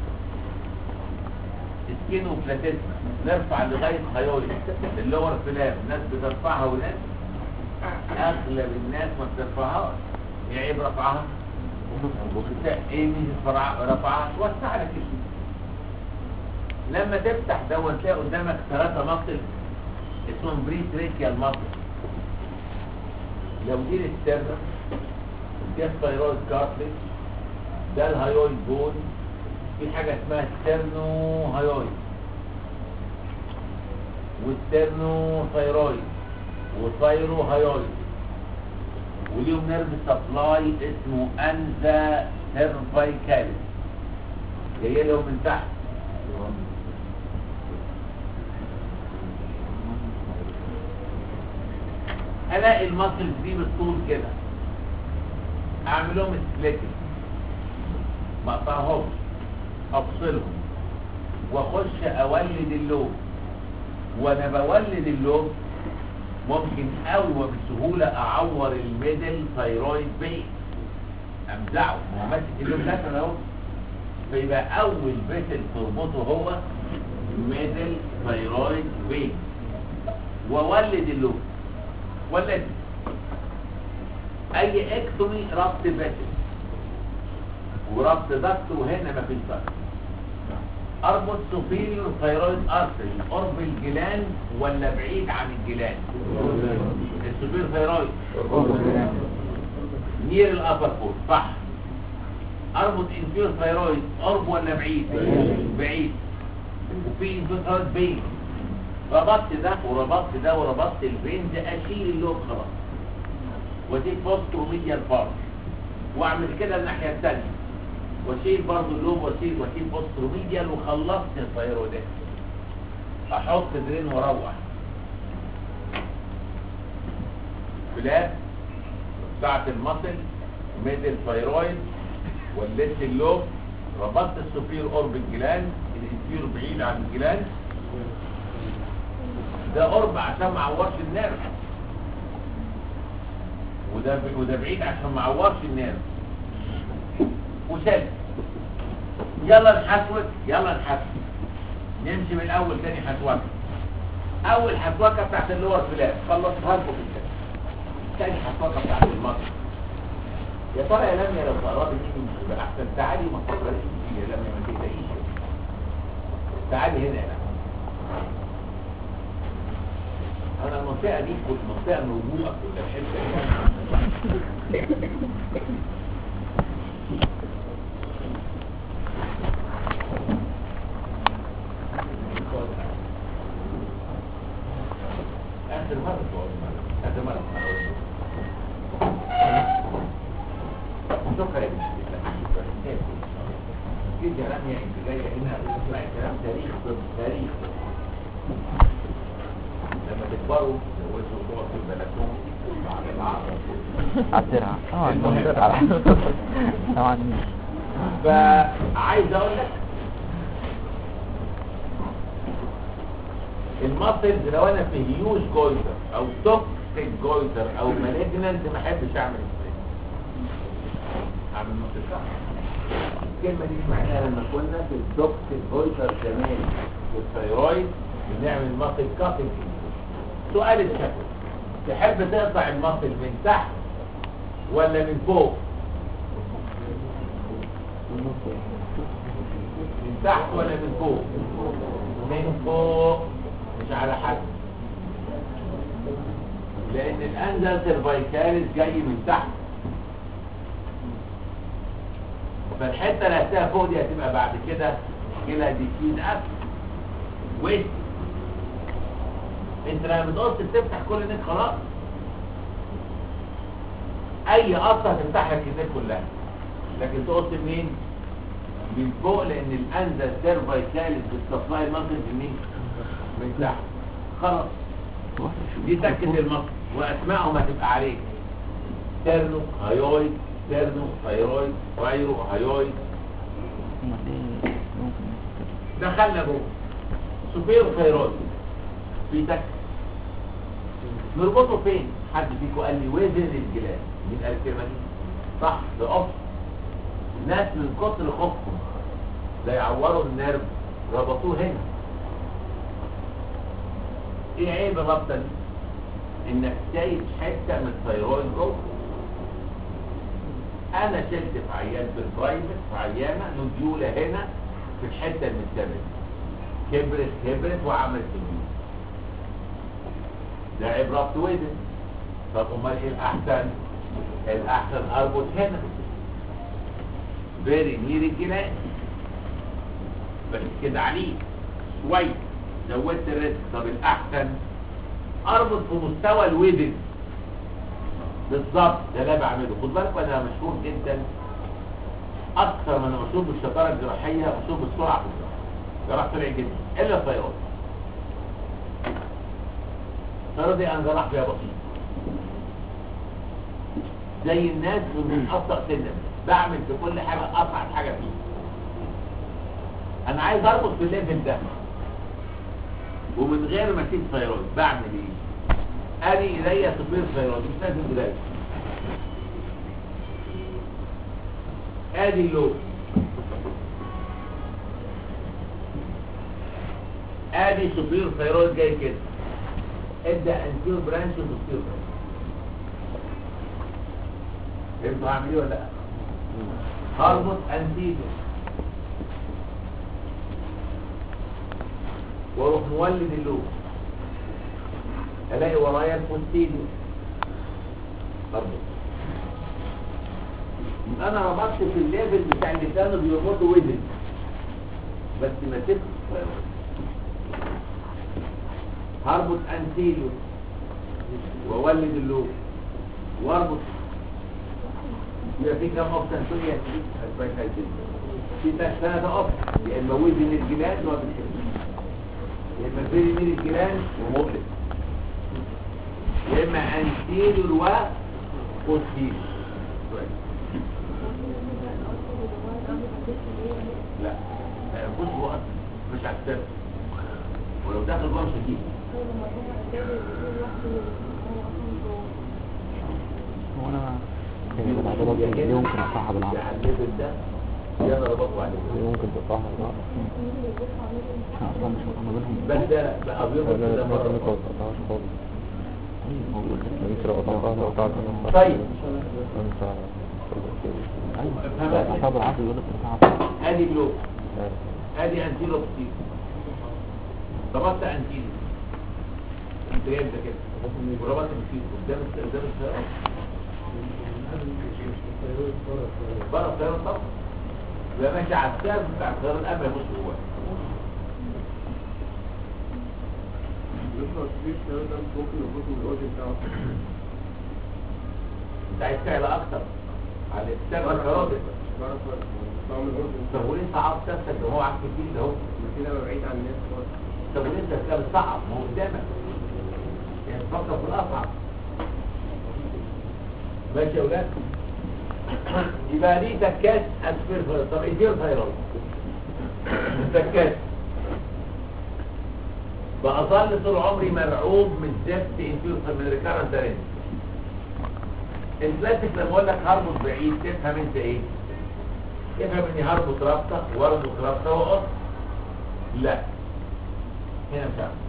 سكين وبلاتيزما نرفع لغايه خيولي اللور فلاب ناس بترفعها وناس اغلب الناس ما بترفعهاش هي عيب رفعها ايه مين رفعها توسع لك اسمه لما تفتح دون تلاقي قدامك ثلاثة مقتل اسمهم بري تريكيال مقتل لو دي الستيرنا دي الثيرويد كارتلج ده الهايويد بون في حاجة اسمها ستيرنو هايويد والستيرنو ثيرويد وثيرو هايويد وليهم نيرف سبلاي اسمه انزا سيرفايكاليس جاي لهم من تحت الاقي الماسلز دي بالطول كده اعمل لهم سبليتنج ما اقطعهمش افصلهم واخش اولد اللوب وانا بولد اللوب ممكن قوي وبسهوله اعور الميدل ثايرويد بين امزعه ما هو ماسك اللوب ده اهو فيبقى اول فيسل تربطه هو ميدل ثايرويد بين وولد اللوب ولد اي اكتومي ربط فيسل وربط ضغط وهنا مفيش ضغط اربط سوبيريور ثايرويد ارتري قرب الجلان ولا بعيد عن الجلان السوبيريور ثايرويد نير الابر فول صح اربط انفيور ثايرويد قرب ولا بعيد بعيد وفي انفيور ثايرويد بين ربطت ده وربطت ده وربطت البين ده اشيل اللوب خلاص واديك بوست ميديال بارت واعمل كده الناحيه الثانيه واشيل برضه اللوب واشيل واشيل بوست ميديال وخلصت الثايرويدات احط درين واروح فلاب بتاعت المصل ميدل ثايرويد ولدت اللوب ربطت السوبير قرب الجلان الانفير بعيد عن الجلان ده قرب عشان ما عورش النرف وده وده بعيد عشان ما عورش النرف وشد يلا نحسوك يلا نحسوك نمشي من الاول تاني حسوكه اول حسوكه بتاعت اللور فلاب خلصتها لكم في الكتاب تاني حسوكه بتاعت المصر يا ترى يا لميا لو تقربي مني مش هيبقى احسن تعالي وما تفكريش فيا يا لميا ما تقلقيش تعالي هنا يا لميا انا المنطقه دي كنت منطقه موجوده كنت بحب اخر مره تقعد معايا. اخر مره تقعد. شكرا يا بنتي جيت يا رامية انت جاية هنا تسمعي كلام تاريخ ضد تاريخ لما تكبروا تزوجوا تقعد في البلكون بعد العصر
عالدرع اه
المهم.
على طبعا
فعايز اقول لك الماسلز لو انا في هيوج جويتر او توكسيك جويتر او مالجننت ما احبش اعمل سبريت اعمل ماسل صح الكلمه دي معناها لما كنا في التوكسيك جويتر زمان في الثيرويد بنعمل ماسل كاتنج سؤال الشكل تحب تقطع الماسل من تحت ولا من فوق من تحت ولا من فوق من فوق مش على حد لان الانزل سيرفايكاليس جاي من تحت فالحته اللي هتلاقيها فوق دي هتبقى بعد كده كده ديكيد اب ويست انت لما بتقص تفتح كل النت خلاص اي قطه تفتح لك النت كلها لكن تقص منين من فوق لان الانزل سيرفايكاليس بتسبلاي المنطقه منين من تحت خلاص دي تكة المصر واسمائهم هتبقى عليك تيرنو هايويد تيرنو ثايرويد فايرو هايويد دخلنا جوه سوبيرو ثايرويد في تك نربطه فين حد فيكم قال لي وزن الجلاد مين قال الكلمه دي صح ده اوف الناس من كتر خوفهم لا يعوروا النرف ربطوه هنا ايه عيب الربطه دي انك شايف حته من الثيرويد جوه انا شلت في عيان في البرايفت في عيانه نوديوله هنا في الحته المتسببه كبرت كبرت وعملت نوديول ده عيب ربط وزن طب امال ايه الاحسن الاحسن اربط هنا فيري نير الجنان بس كده عليه شويه زودت الريسك طب الاحسن اربط في مستوى الودن بالظبط ده اللي أنا بعمله خد بالك انا مشهور جدا اكثر من أنا مشهور بالشطاره الجراحيه مشهور بالسرعه في الجراحه جراح سريع جدا الا الطيران الطيران دي انا جراح فيها بسيط زي الناس اللي بتقطع سنة بعمل في كل حاجة أصعب حاجة فيه أنا عايز أربط في الليفل ده ومن غير ما أسيب ثيرويد بعمل إيه؟ أدي إيديا صفير ثيرويد مش لازم إيديا ادي اللوب ادي سوبير ثيرويد جاي كده ادى انتير برانش وسوبير فهمتوا هعمل ايه ولا لا هربط انتيجو واروح مولد اللوب الاقي ورايا البوستيريو هربط يبقى انا ربطت في الليفل بتاع اللي كانوا بيربطوا وزن بس ما سبت هربط انتيريو واولد اللوب واربط يبقى في كام اوبشن سوري في ثلاثة اوبشن يا اما وزن الجلاد ولا بالكلمة يا اما فيري مين الجلاد ومطلق يا اما انتيريو وبوستيريو لا بص هو مش هتسافر ولو دخل جوه مش هتجيب
هو انا العضلات دي يمكن اقطعها بالعقل
على الليفل ده دي انا ربطه عليه
ممكن تقطعها بالعقل
اصلا مش هبقى ما بينهم
بس ده بقى بيربط
لا لا
كده
ما
مره
ما تقطعهاش خالص
طيب هو بيقول لك
انت لو قطعتها لو قطعت نص
طيب.
انت
ايوه
افهمها كده.
اصحاب العقل يقول لك بتاعها
ادي بلوك ادي انتيرو بسيط ربطت انتيرو انت جايب ده كده وربطت بسيط قدام الس- قدام السيارة بره السيارة طبعا يبقى ماشي على السير بتاع السيارة الأمر يبص جواه انت عايز تعلى اكتر على السير الكراسي طب وليه صعب نفسك ده هو عارف كتير ده هو طب وليه انت كده صعب ما هو قدامك يعني تفكر في الاصعب ماشي يا ولاد يبقى دي تكات اسفير فيروس طب ايدير فيروس تكات بأظل طول عمري مرعوب من زفت انفيروس من ريكارنت رينج الكلاسيك لما اقول لك هربط بعيد تفهم انت ايه تفهم اني هربط رابطه واربط رابطه واقص لا هنا مش عارف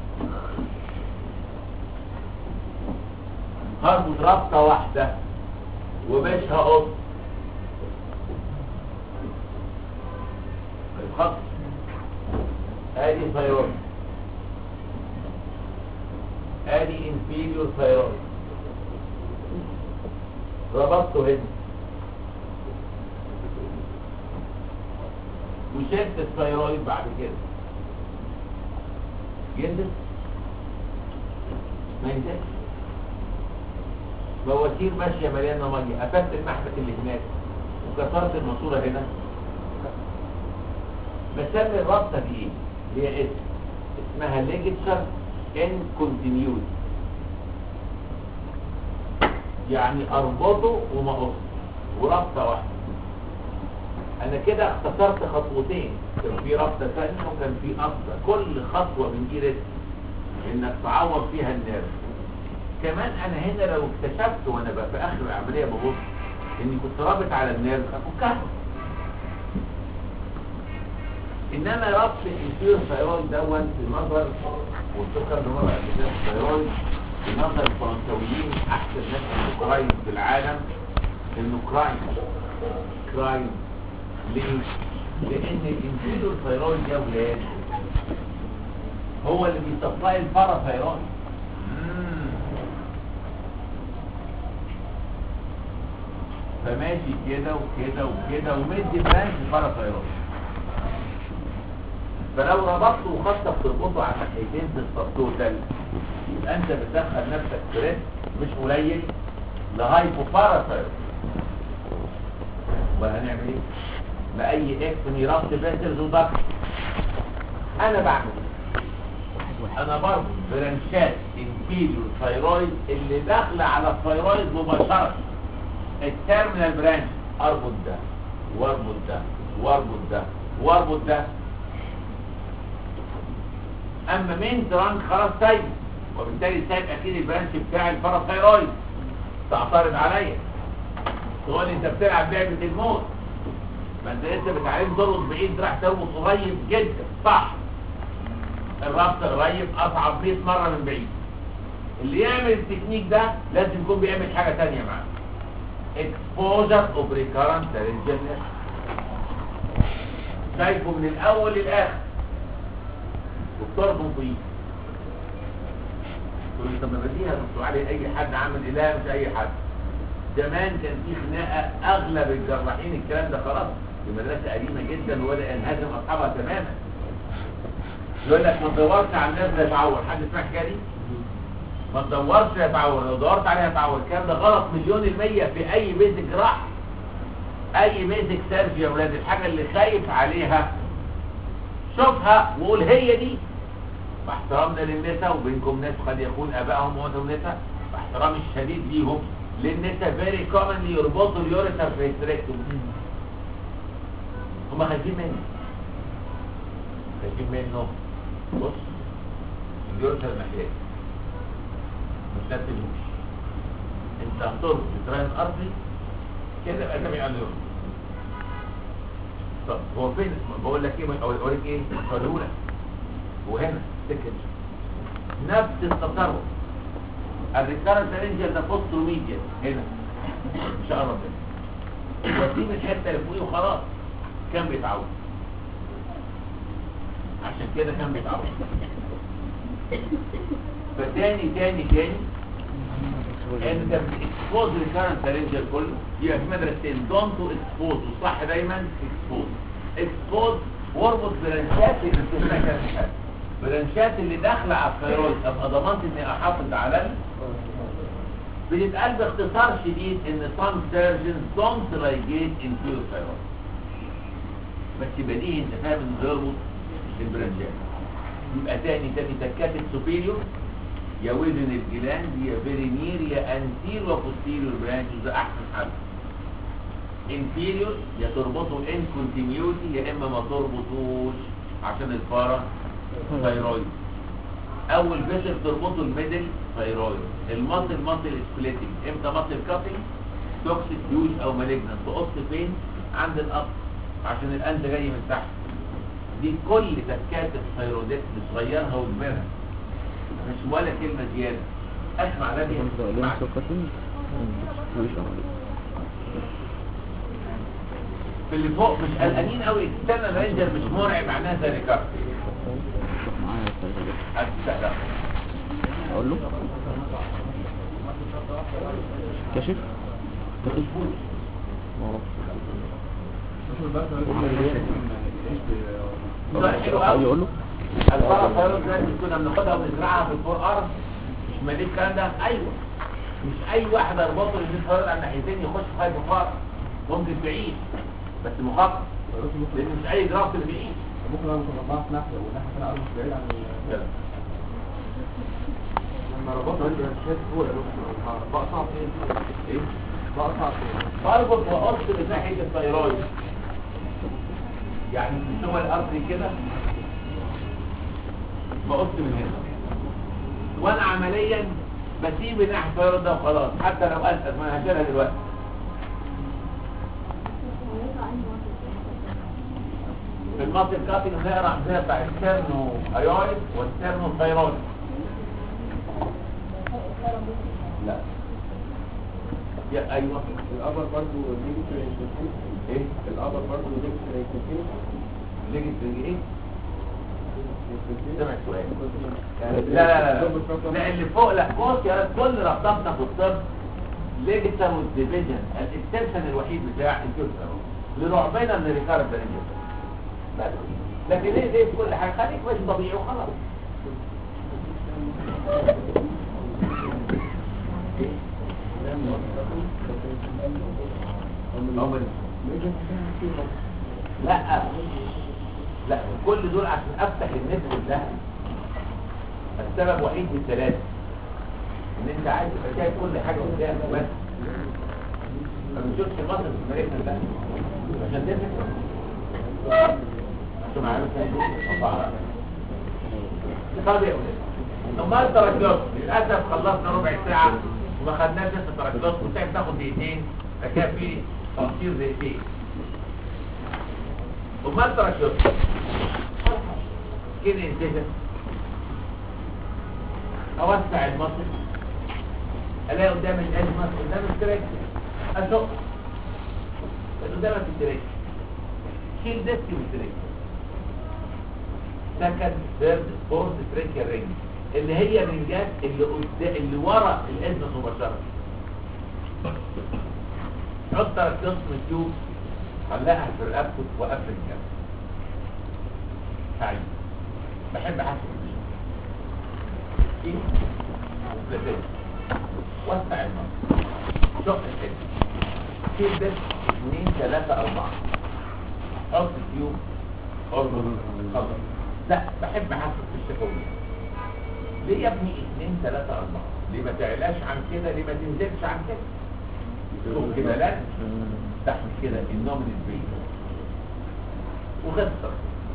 هربط رابطه واحده ومش هقص الخط ادي ثيرويد ادي انفيريور ثيرويد ربطته هنا وشلت الثيرويد بعد كده ينزل ما ينزلش مواسير ماشيه مليانه ميه قفلت المحبس اللي هناك وكسرت الماسوره هنا بسمي الرابطه دي ايه؟ اللي هي اسم اسمها ليجتشر ان كونتينيوتي يعني اربطه وما اقص ورابطه واحده انا كده اختصرت خطوتين كان في رابطه ثانيه وكان في افضل كل خطوه من دي رزق انك تعوض فيها الناس كمان انا هنا لو اكتشفت وانا بقى في اخر العمليه ببص اني كنت رابط على الناس افكها انما ربط الانتير ثيرويد دون في نظر والسكر ده مره قبل كده الثيرويد في نظر الفرنساويين احسن ناس اندوكراين في العالم انه كرايم كرايم ليه؟ لان الانتير ثيرويد يا ولاد هو اللي بيسبلاي الباراثيرويد فماشي كده وكده وكده ومدي برانش الباراثيرويد فلو ربطته وخطك تربطه على ناحيتين في السبتوتال يبقى انت بتدخل نفسك في ريسك مش قليل لهايبوباراثيرويد وهنعمل ايه؟ لأي اكس ربط فاسلز وضغط انا بعمل إيه؟ انا برضه برانشات انفيريور ثيرويد اللي داخله على الثيرويد مباشره التيرمينال برانش اربط ده واربط ده واربط ده واربط ده اما مين ترانك خلاص سايب وبالتالي سايب اكيد البرانش بتاع الباراثايرويد تعترض عليا تقول لي انت بتلعب لعبه الموت ما انت لسه بتعلم تربط بعيد راح تربط قريب جدا صح الربط قريب اصعب 100 مره من بعيد اللي يعمل التكنيك ده لازم يكون بيعمل حاجه ثانيه معاه exposure of recurrent laryngeal nerve شايفه من الاول للاخر وبتربط بيه تقول لي طب ما بديها دكتور علي اي حد عامل اله مش اي حد زمان كان في خناقه اغلب الجراحين الكلام ده خلاص في مدرسه قديمه جدا ولا ينهزم اصحابها تماما يقول لك ما تدورش على الناس لا يتعور حد سمع الحكايه دي ما تدورش لا يتعور لو دورت عليها يتعور الكلام ده غلط مليون المية في اي بيزك جراحه اي بيزك سيرجي يا ولاد الحاجه اللي خايف عليها شوفها وقول هي دي باحترامنا للنساء وبينكم ناس قد يكون ابائهم وامهاتهم نساء باحترامي الشديد ليهم للنساء فيري كومنلي يربطوا اليوريتر في هيستريكتومي هم خايفين مني خايفين منه بص اليوريتر محتاج ما تنتبهوش انت هتربط تراين ارضي كده يبقى سامع اليوريتر طب هو فين بقول لك ايه اوريك ايه اوريه لك وهنا سكن نفس التصرف الريكارنت رينجر ده بوست ميديا هنا مش هقرب هنا واسيب الحته اللي فوقيه وخلاص كان بيتعود عشان كده كان بيتعود فتاني تاني تاني انت بتكسبوز ريكارنت رينجر كله يبقى في مدرستين دونت تو اكسبوز والصح دايما اكسبوز اكسبوز واربط برانشات اللي بتسمع كده برانشات اللي داخله على الثيرويد ابقى ضمنت اني احافظ على ال بيتقال باختصار شديد ان some surgeons don't ligate into your thyroid بس بديهي انت فاهم انه يربط البرانشات يبقى تاني تاني تكاتب سوبيريور يا وزن الجلاند يا برينير يا انتير وبوستيريور برانشز ده احسن حل انفيريور يا تربطه ان كونتينيوتي يا اما ما تربطوش عشان الفاره ثايرويد اول فيسر تربطه الميدل ثايرويد المصل مصل سبليتنج امتى مصل كاتنج توكسيك يوز او مالجنت تقص فين عند الاب عشان القلب جاي من تحت دي كل تكات الثيرويدات بتصغيرها وتكبرها مش ولا كلمه زياده اسمع ده
لهم سكتين مش عملي
في اللي فوق مش قلقانين قوي استنى الرينجر مش مرعب معناها زي ريكارد
شوف معايا الثلاثة
هتستهدف
اقول له كشف كشف
حلو قوي
يقول له
الباراثايرويد جلاند كنا بناخدها ونزرعها في الفور ارم مش ماليه الكلام ده ايوه مش اي واحد اربطه للثيرويد على الناحيتين يخش في هايبوفار ممكن تعيش بس مخاطر لان مش اي جرافت اللي بيعيش
ممكن انا مربعها في ناحيه والناحيه الثانيه اربط بعيد عن ال- لما ربطت عندي شايف فوق يا دكتور بقى صعب ايه؟
ايه
بقى صعب ايه؟
بربط واقص من ناحيه الثيرويد يعني في الشغل الارضي كده بقص من هنا وانا عمليا بسيب ناحيه الثيرويد ده وخلاص حتى لو اسد ما انا هشيلها دلوقتي في المصل كاتنج بنقرا عندنا بتاع الستيرنو ايويد والستيرنو ثيرويد لا يا ايوه
الابر برضه ليجي ترينكوتين
ايه
الابر برضه ليجي ترينكوتين
ليجي تريجي ايه سمع السؤال لا لا لا لا لا اللي فوق لا بص يا رب كل ربطتنا في الطب ليجيتال والديفيجن الاكستنشن الوحيد بتاع الجزء لرعبنا من ريكارد برينجر بس لكن ليه زي في كل حاجه خليك ماشي طبيعي وخلاص عمر لا لا كل دول عشان افتح النت كلها السبب وحيد من ثلاثه ان انت عايز تبقى شايف كل حاجه قدامك بس ما بنشوفش مصر في مريكنا ده عشان دي فكرة انتوا معايا مثلا طب يا ولاد امال التراكيوس للاسف خلصنا ربع ساعه وما خدناش لسه التراكيوس كنت بتاخد دقيقتين فكان في تقصير دقيقتين امال التراكيوس كده انتهى اوسع المصر الاقي قدام الازمه قدام التراك اشق قدامك التراك شيل ديسك من التراك سكند ثيرد فورث تريكيا رينج اللي هي الرنجات اللي قدام اللي ورا الازمه مباشره حط ركز من التيوب علقها في رقبته وقفل الجنب تعالي بحب احسن ايه لازم وسع المنطقه شق الحته كيف بس اثنين ثلاثة أربعة حط التيوب اربط خضر لا بحب احسن في الشفوية ليه يا ابني اثنين ثلاثة أربعة ليه ما تعلاش عن كده ليه ما تنزلش عن كده شوف كده لا تحمل كده النوع من البيت وخسر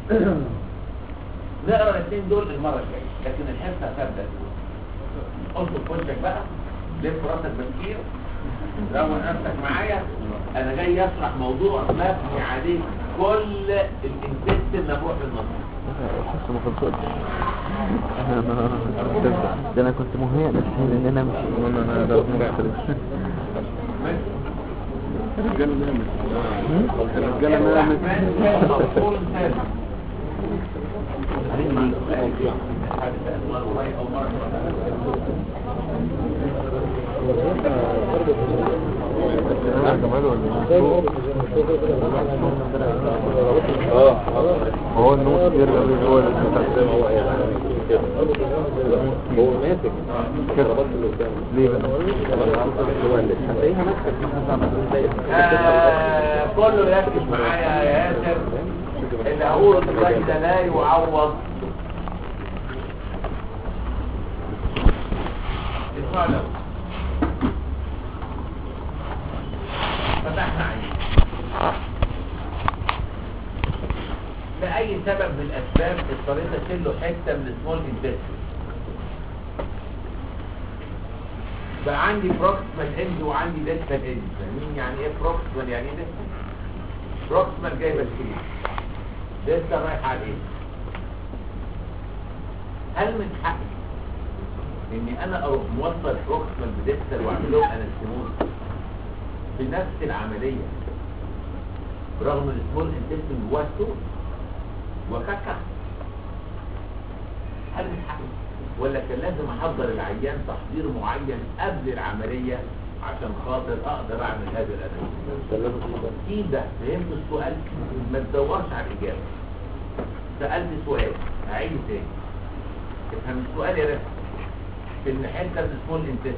نقرا الاثنين دول المرة الجاية لكن الحصة هتبدأ دلوقتي اصبر وشك بقى لف راسك بكتير روق نفسك معايا انا جاي اشرح موضوع مبني عليه كل الانتست المبروح في النص
لسه ما خلصتش ده انا كنت مهيئ بس ان انا مش
انا ده مختلف الرجاله نامت الرجاله نامت جمال ولا اه هو النوت يرجع ليه هو اللي
هو ماسك
كده
الضربات اللي قدامه
ليه بقى
هو اللي هتلاقيها ماسكه
آه، كله يركز معايا يا ياسر اللي هقوله دلوقتي ده لا يعوض اسمع لو فتحنا عين لأي سبب من الأسباب اضطريت أشيل له حتة من السمول انتستين بقى عندي بروكسيمال اند وعندي ديستال اند فاهمين يعني ايه بروكسيمال يعني ايه ديستال بروكسيمال جايبه الكليه ديستال رايح على ايه هل من حقي اني انا اروح موصل بروكسيمال بديستال واعمل لهم انستيموز في نفس العمليه برغم ان السمول انتستين جواه السور وكاكا هل من حقي ولا كان لازم احضر العيان تحضير معين قبل العملية عشان خاطر اقدر اعمل هذا الاناليسيس كده فهمت السؤال ما تدورش على الاجابة سألت سؤال هعيده تاني افهم السؤال يا رفع في ان حته من سمول انتست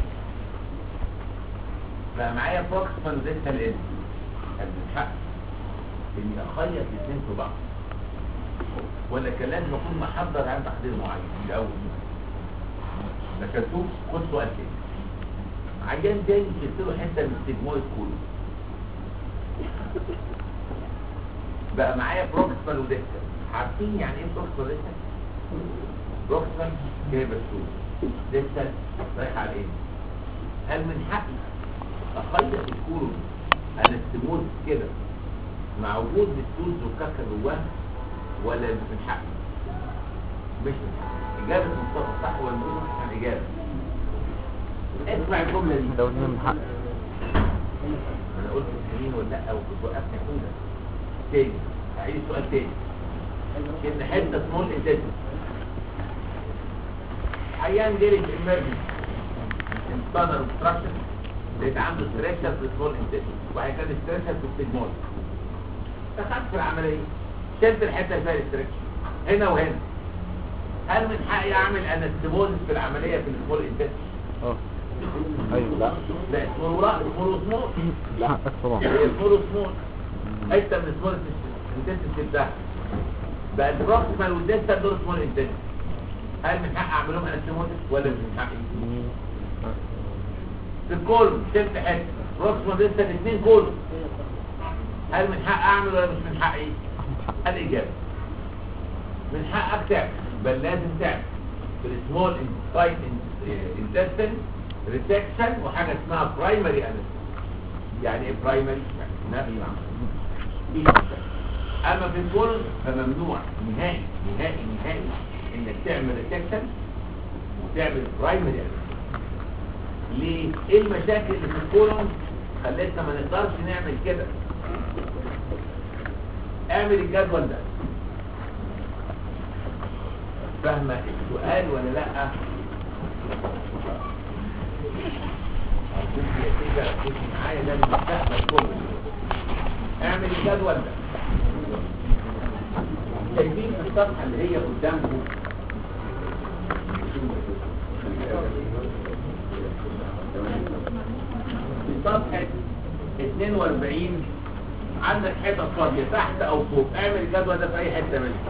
بقى معايا بروكسمان ديستال اند هل من حق اني اخيط الاثنين في بعض ولا كان لازم اكون محضر عن تحضير معين من الاول ما كنتوش خد سؤال تاني عيان تاني شلت له حته من السيجمويد كله بقى معايا بروكسمال وديكتر عارفين يعني ايه بروكسمال وديكتر بروكسمال جايب السور ديكتر رايح على ايه هل من حقي اخيط الكولون انستموز كده مع وجود التولز والكاكا جواه ولا مش من حقي مش من حقي اجابه مصطفى صح ولا مش عن اجابه اسمع الجمله دي
لو من حق
انا قلت سنين ولا لا وكنت وقفت حوده تاني هعيد السؤال تاني ان حته سمول انتستين عيان جالي في emergency internal obstruction لقيت عنده ستريشر في سمول انتستين وبعد كده ستريشر في السيجمول دخلت في العمليه شلت الحته اللي فيها الاستريتش هنا وهنا هل من حقي اعمل انستيموزس في العمليه في السمول انتستين
اه
ايوه لا
لا سمول ولا سمول وسمول
حقك طبعا
هي سمول وسمول حته من السمول انتستين ده بقى البروكسيمال والديستال دول سمول انتستين هل من حقي اعملهم انستيموزس ولا مش من حقي في الكولم شلت حته بروكسيمال لسه الاثنين كله هل من حق اعمل ولا مش من حقي الاجابه من حقك تعمل بل لازم تعمل في السمول انتايت انتستين ريسكشن وحاجه اسمها برايمري انستيزيا يعني ايه برايمري نفس العمل اما في الكولون فممنوع نهائي نهائي نهائي انك تعمل ريسكشن وتعمل برايمري انستيزيا ليه؟ ايه المشاكل اللي في الكولون خلتنا ما نقدرش نعمل كده اعمل الجدول ده فاهمة السؤال ولا لا أرجوك يا سيدة ركزي معايا ده المستقبل كله اعمل الجدول ده شايفين في الصفحة اللي هي قدامكم في صفحة 42 عندك حتة فاضية تحت أو فوق اعمل الجدول ده في أي حتة منها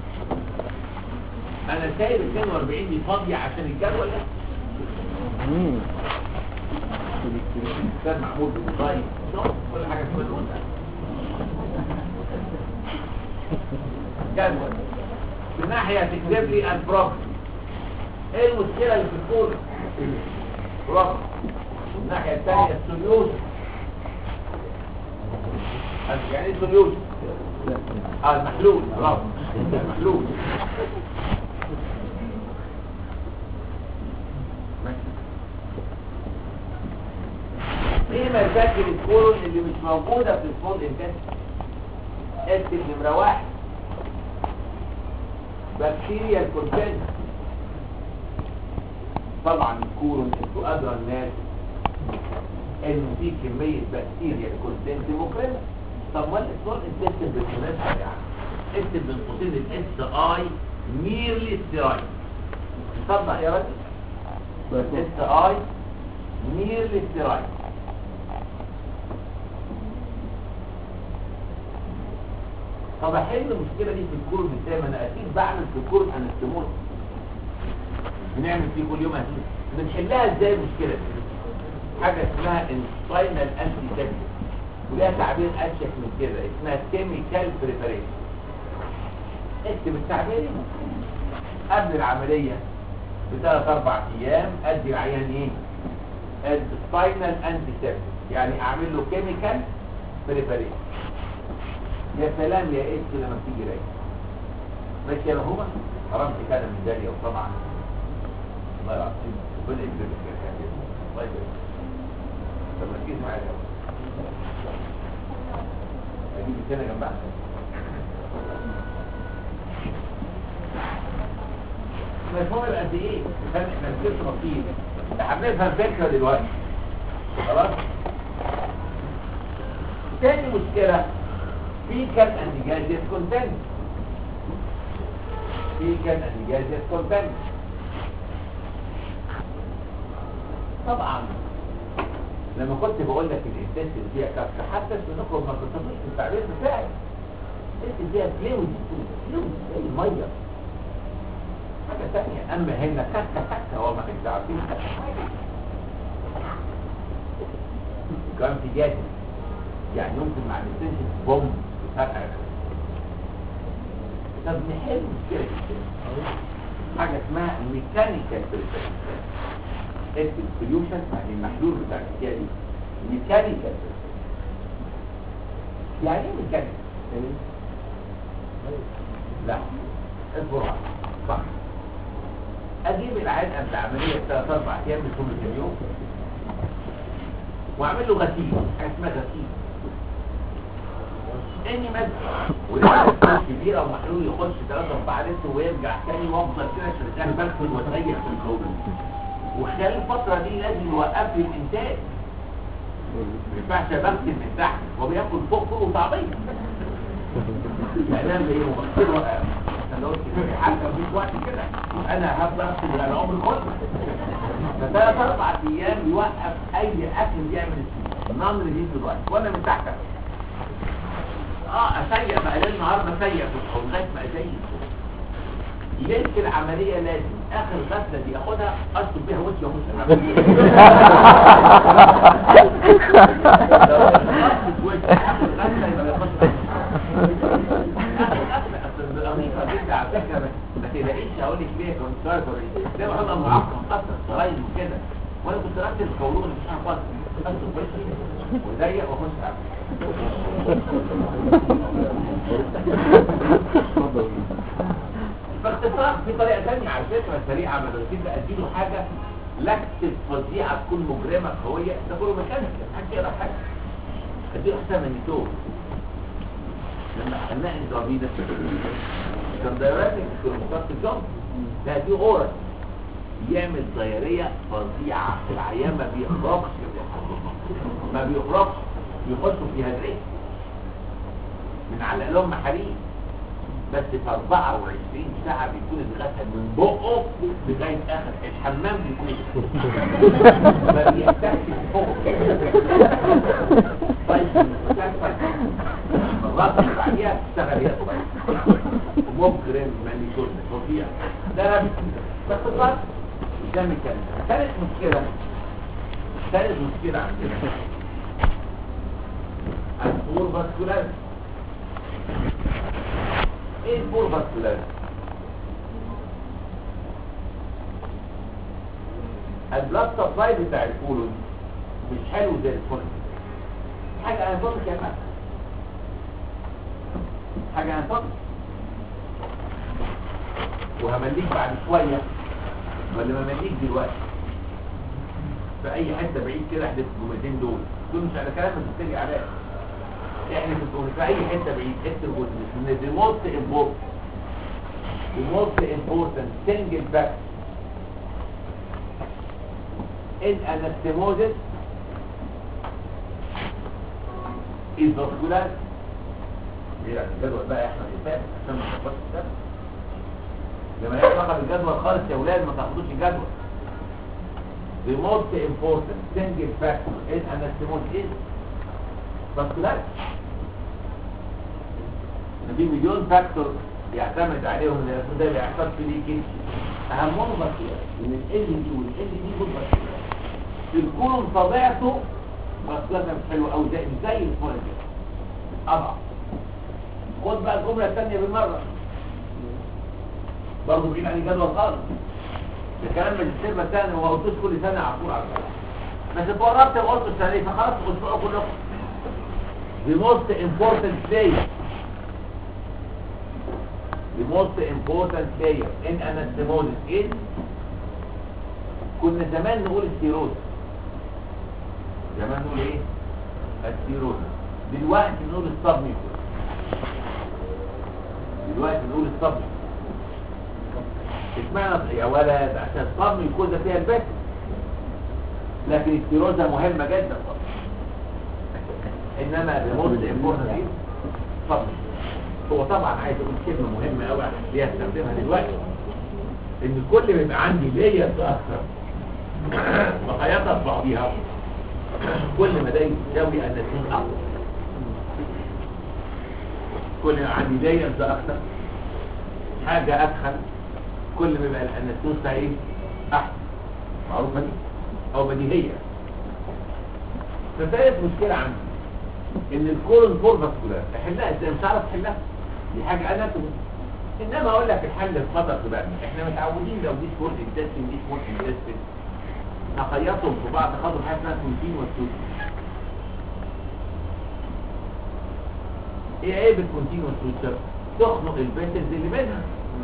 أنا سايب 42 دي فاضية عشان الجدول ده
مم.
كان معمول بالديزاين كل حاجة اسمها الأولى جدول من ناحية تكتب لي البروبلم ايه المشكلة اللي في الكود بروبلم الناحية الثانية السوليوشن يعني ايه سوليوشن اه المحلول برافو المحلول ايه مشاكل الكولون اللي مش موجودة في الفول انتست اكتب نمرة واحد بكتيريا الكونتنت طبعا الكولون انتوا ادرى الناس انه في كمية بكتيريا الكونتنت مقرمة طب ما الاسمار انتست بالمناسبة يعني اكتب من قوسين الاس اي ميرلي ستيرايد تصدق يا راجل الاس اي ميرلي ستيرايد طب احل المشكله دي في الكور ازاي ما انا اكيد بعمل في الكور انستمول بنعمل فيه كل يوم اكيد بنحلها ازاي المشكله دي حاجه اسمها انسباينال انتي سيبتيك ولها تعبير اشيك من كده اسمها كيميكال بريباريشن اكتب التعبير قبل العمليه بثلاث اربع ايام ادي العيان ايه السباينال انتي سيبتيك يعني اعمل له كيميكال بريباريشن يا سلام يا ايش لما تيجي رايق ماشي يا مهومة حرمت كده من داليا وطبعا الله العظيم ربنا يكرمك يا كابتن الله يكرمك طب ما تجيش معايا الأول. اجيب السنة جنبها مفهوم قد ايه فاهم احنا بنكتبش بسيط احنا بنفهم فكره دلوقتي خلاص تاني مشكله fecal and gaseous content fecal and gaseous content طبعا لما كنت بقول لك الانتست اللي فيها كبسه حتى بنخرج ما تتصلش التعبير بتاعي الانتست فيها فلويد فلويد زي الميه حاجه ثانيه اما هنا ككه ككه هو ما انت عارفين كان في جاسس يعني يمكن مع الاستنشن بوم فتح طب نحل مشكلة كده حاجة اسمها ميكانيكال بريسبشن اكتب سوليوشن يعني المحلول بتاع الحكاية دي ميكانيكال يعني ايه ميكانيكال؟ لا اصبر على. صح اجيب العيان قبل العملية بثلاث اربع ايام من كل كام يوم واعمل له غسيل حاجة اسمها غسيل اني مادة ولما تكون كبيرة ومحلول يخش 3 4 لتر ويرجع تاني وافضل كده شغال بغسل واتغير في الكوبن وخلال الفترة دي لازم يوقف لي الانتاج ما ينفعش بغسل من تحت وبياكل فوق فوق وطعمية اعلام ايه وبغسل وقف انا قلت كده حتى مفيش وقت كده انا هفضل اغسل على عمري كله فثلاث اربع ايام يوقف اي اكل بيعمل نون ريليز دلوقتي وانا من تحت اه اسيق بقى ليل نهار بسيق في الحوض لغايه ما ازيق ليله العمليه لازم اخر غسله دي اخدها اشطب بيها وشي واخش العمليه لو غسلت وشي اخر غسله يبقى يخش اخر غسله اصل القميصه دي على فكره ما- ما تلاقيش اقول لك ليه كنت صغير ده بحط معقم اصلا صرايم وكده وانا كنت ركز القولون اللي مش عارف اشطب وشي وضيق واخش العمليه باختصار في طريقة تانية على فكرة سريعة بدل كده اديله حاجة لاكتب فظيعة تكون مجرمة قوية ده كله ميكانيك محدش يقرا حاجة اديله حساب النيتور لما خلاه انترافيدا كان دايراتك في مستشفى الجنب ده دي اورا يعمل ضيارية فظيعة العيان ما بيخرجش ما بيخرجش يخشوا في هدرية من على لهم حريم بس في 24 ساعة بيكون اتغسل من بقه لغاية آخر الحمام بيكون ما بيحتاجش فوق طيب الرقم اللي بعديها تشتغل هي مجرم مانيكور فظيع ده رمي بس الرقم ده ميكانيك ثالث مشكلة ثالث مشكلة عندنا الفور فاسكولار ايه الفور فاسكولار البلاد سبلاي بتاع الكولون مش حلو زي الفونيك حاجة اناتوميك يا جماعة حاجة اناتوميك وهمليك بعد شوية ولا ما مليك دلوقتي في اي حته بعيد كده احدث الجملتين دول دول مش على كلام ما تتريق عليا احنا في الجمله في اي حته بعيد اكتب الجمله ان the most important the most important single fact in anastomosis is vascular يعني الجدول بقى احنا حساب عشان ما تخبطش الدم لما يجي رقم الجدول خالص يا ولاد ما تاخدوش الجدول the most important single factor in anastomosis is vascular في مليون فاكتور يعتمد عليهم ان الرسول ده بيحصل في ليكيج اهمهم فاسكولار ان ال دي والال دي دول فاسكولار في الكولون طبيعته فاسكولار ده مش حلو قوي زي زي الفول كده اضعف خد بقى الجمله الثانيه بالمره برضه بعيد عن الجدول خالص ده كلام ماجستير مثلا وما قلتوش كل سنه على طول على طول بس اتورطت وقلت السنه دي فخلاص قلتوا كلكم the most important layer the most important layer in anastomosis is كنا زمان نقول السيروز زمان نقول ايه السيروز دلوقتي نقول السبميكوز دلوقتي نقول السبميكوز اشمعنى يا ولد عشان السبميكوز ده فيها البكر لكن السيروزة مهمة جدا طبعا انما الموست امبورتنت دي طبعا هو طبعا عايز اقول كلمه مهمه قوي عشان دي استخدمها دلوقتي ان كل ما يبقى عندي لايرز اكتر مخيطه في بعضيها كل ما ده يساوي النتيجه اقوى كل ما عندي لايرز اكتر حاجه ادخل كل ما يبقى النتيجه ايه احسن معروفه دي او بديهيه فثالث مشكله عندي ان الكولون فور فاسكولار احلها ازاي مش عارف احلها دي حاجه اناتومي انما اقول لك الحل الخطر في بقى احنا متعودين لو دي سبورت انتستين دي سبورت انتستين نخيطهم في بعض خدوا حاجه اسمها كونتين والسوتين ايه عيب الكونتين والسوتين تخنق الفيسلز اللي بينها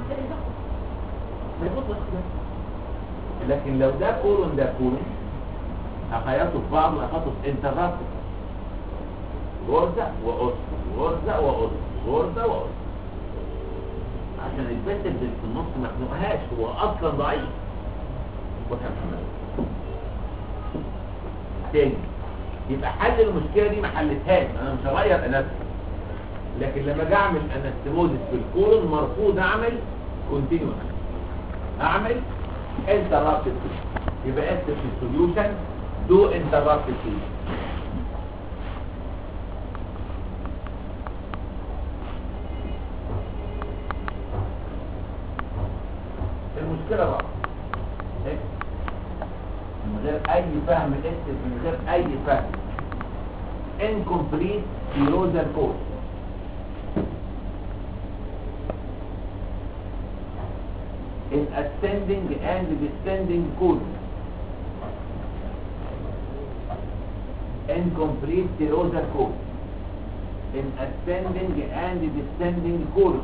ما يبص لكن لو ده كولون ده كولون هخيطه في بعض واخطه في انترابت غرزة وقص غرزة وقص غرزة وقص عشان البنت اللي في النص ما تخنقهاش هو اصلا ضعيف وتحب محمد تاني يبقى حل المشكلة دي ما حلتهاش انا مش هغير اناتومي لكن لما اجي اعمل انستموزيس في الكولون مرفوض اعمل كونتينوس اعمل انترابتد يبقى اكتب في السوليوشن دو انترابتد المشكله بقى إيه؟ من غير اي فهم اكتب من غير اي فهم incomplete erosion course in ascending and descending course incomplete erosion course in ascending and descending course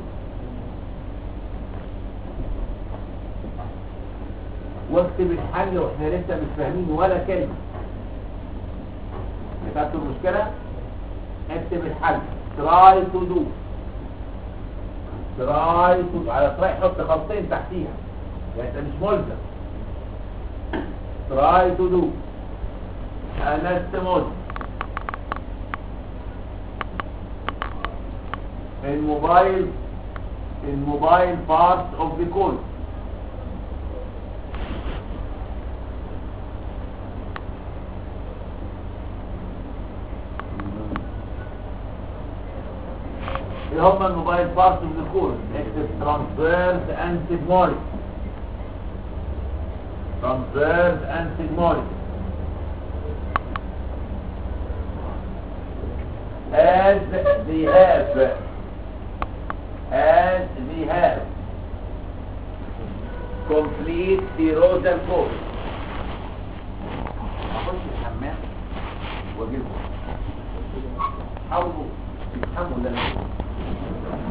واكتب الحل واحنا لسه مش فاهمين ولا كلمه كتبت المشكله اكتب الحل try to do try to do على try حط خطين تحتيها يعني انت مش ملزم try to do anastomose الموبايل الموبايل parts of the code اللي هم الموبايل بارت من الكور اكتب ترانسفيرس اند سيجموريك ترانسفيرس اند سيجموريك as they have as they have complete erosion course اخش الحمام واجيبه حاولوا تفهموا اللي انا بقوله.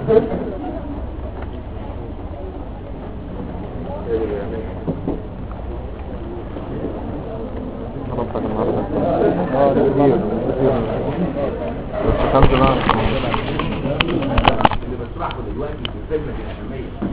ربك النهارده اه ده كتير كتير بس خمسة بقى
اللي بشرحه دلوقتي في قمه الاهميه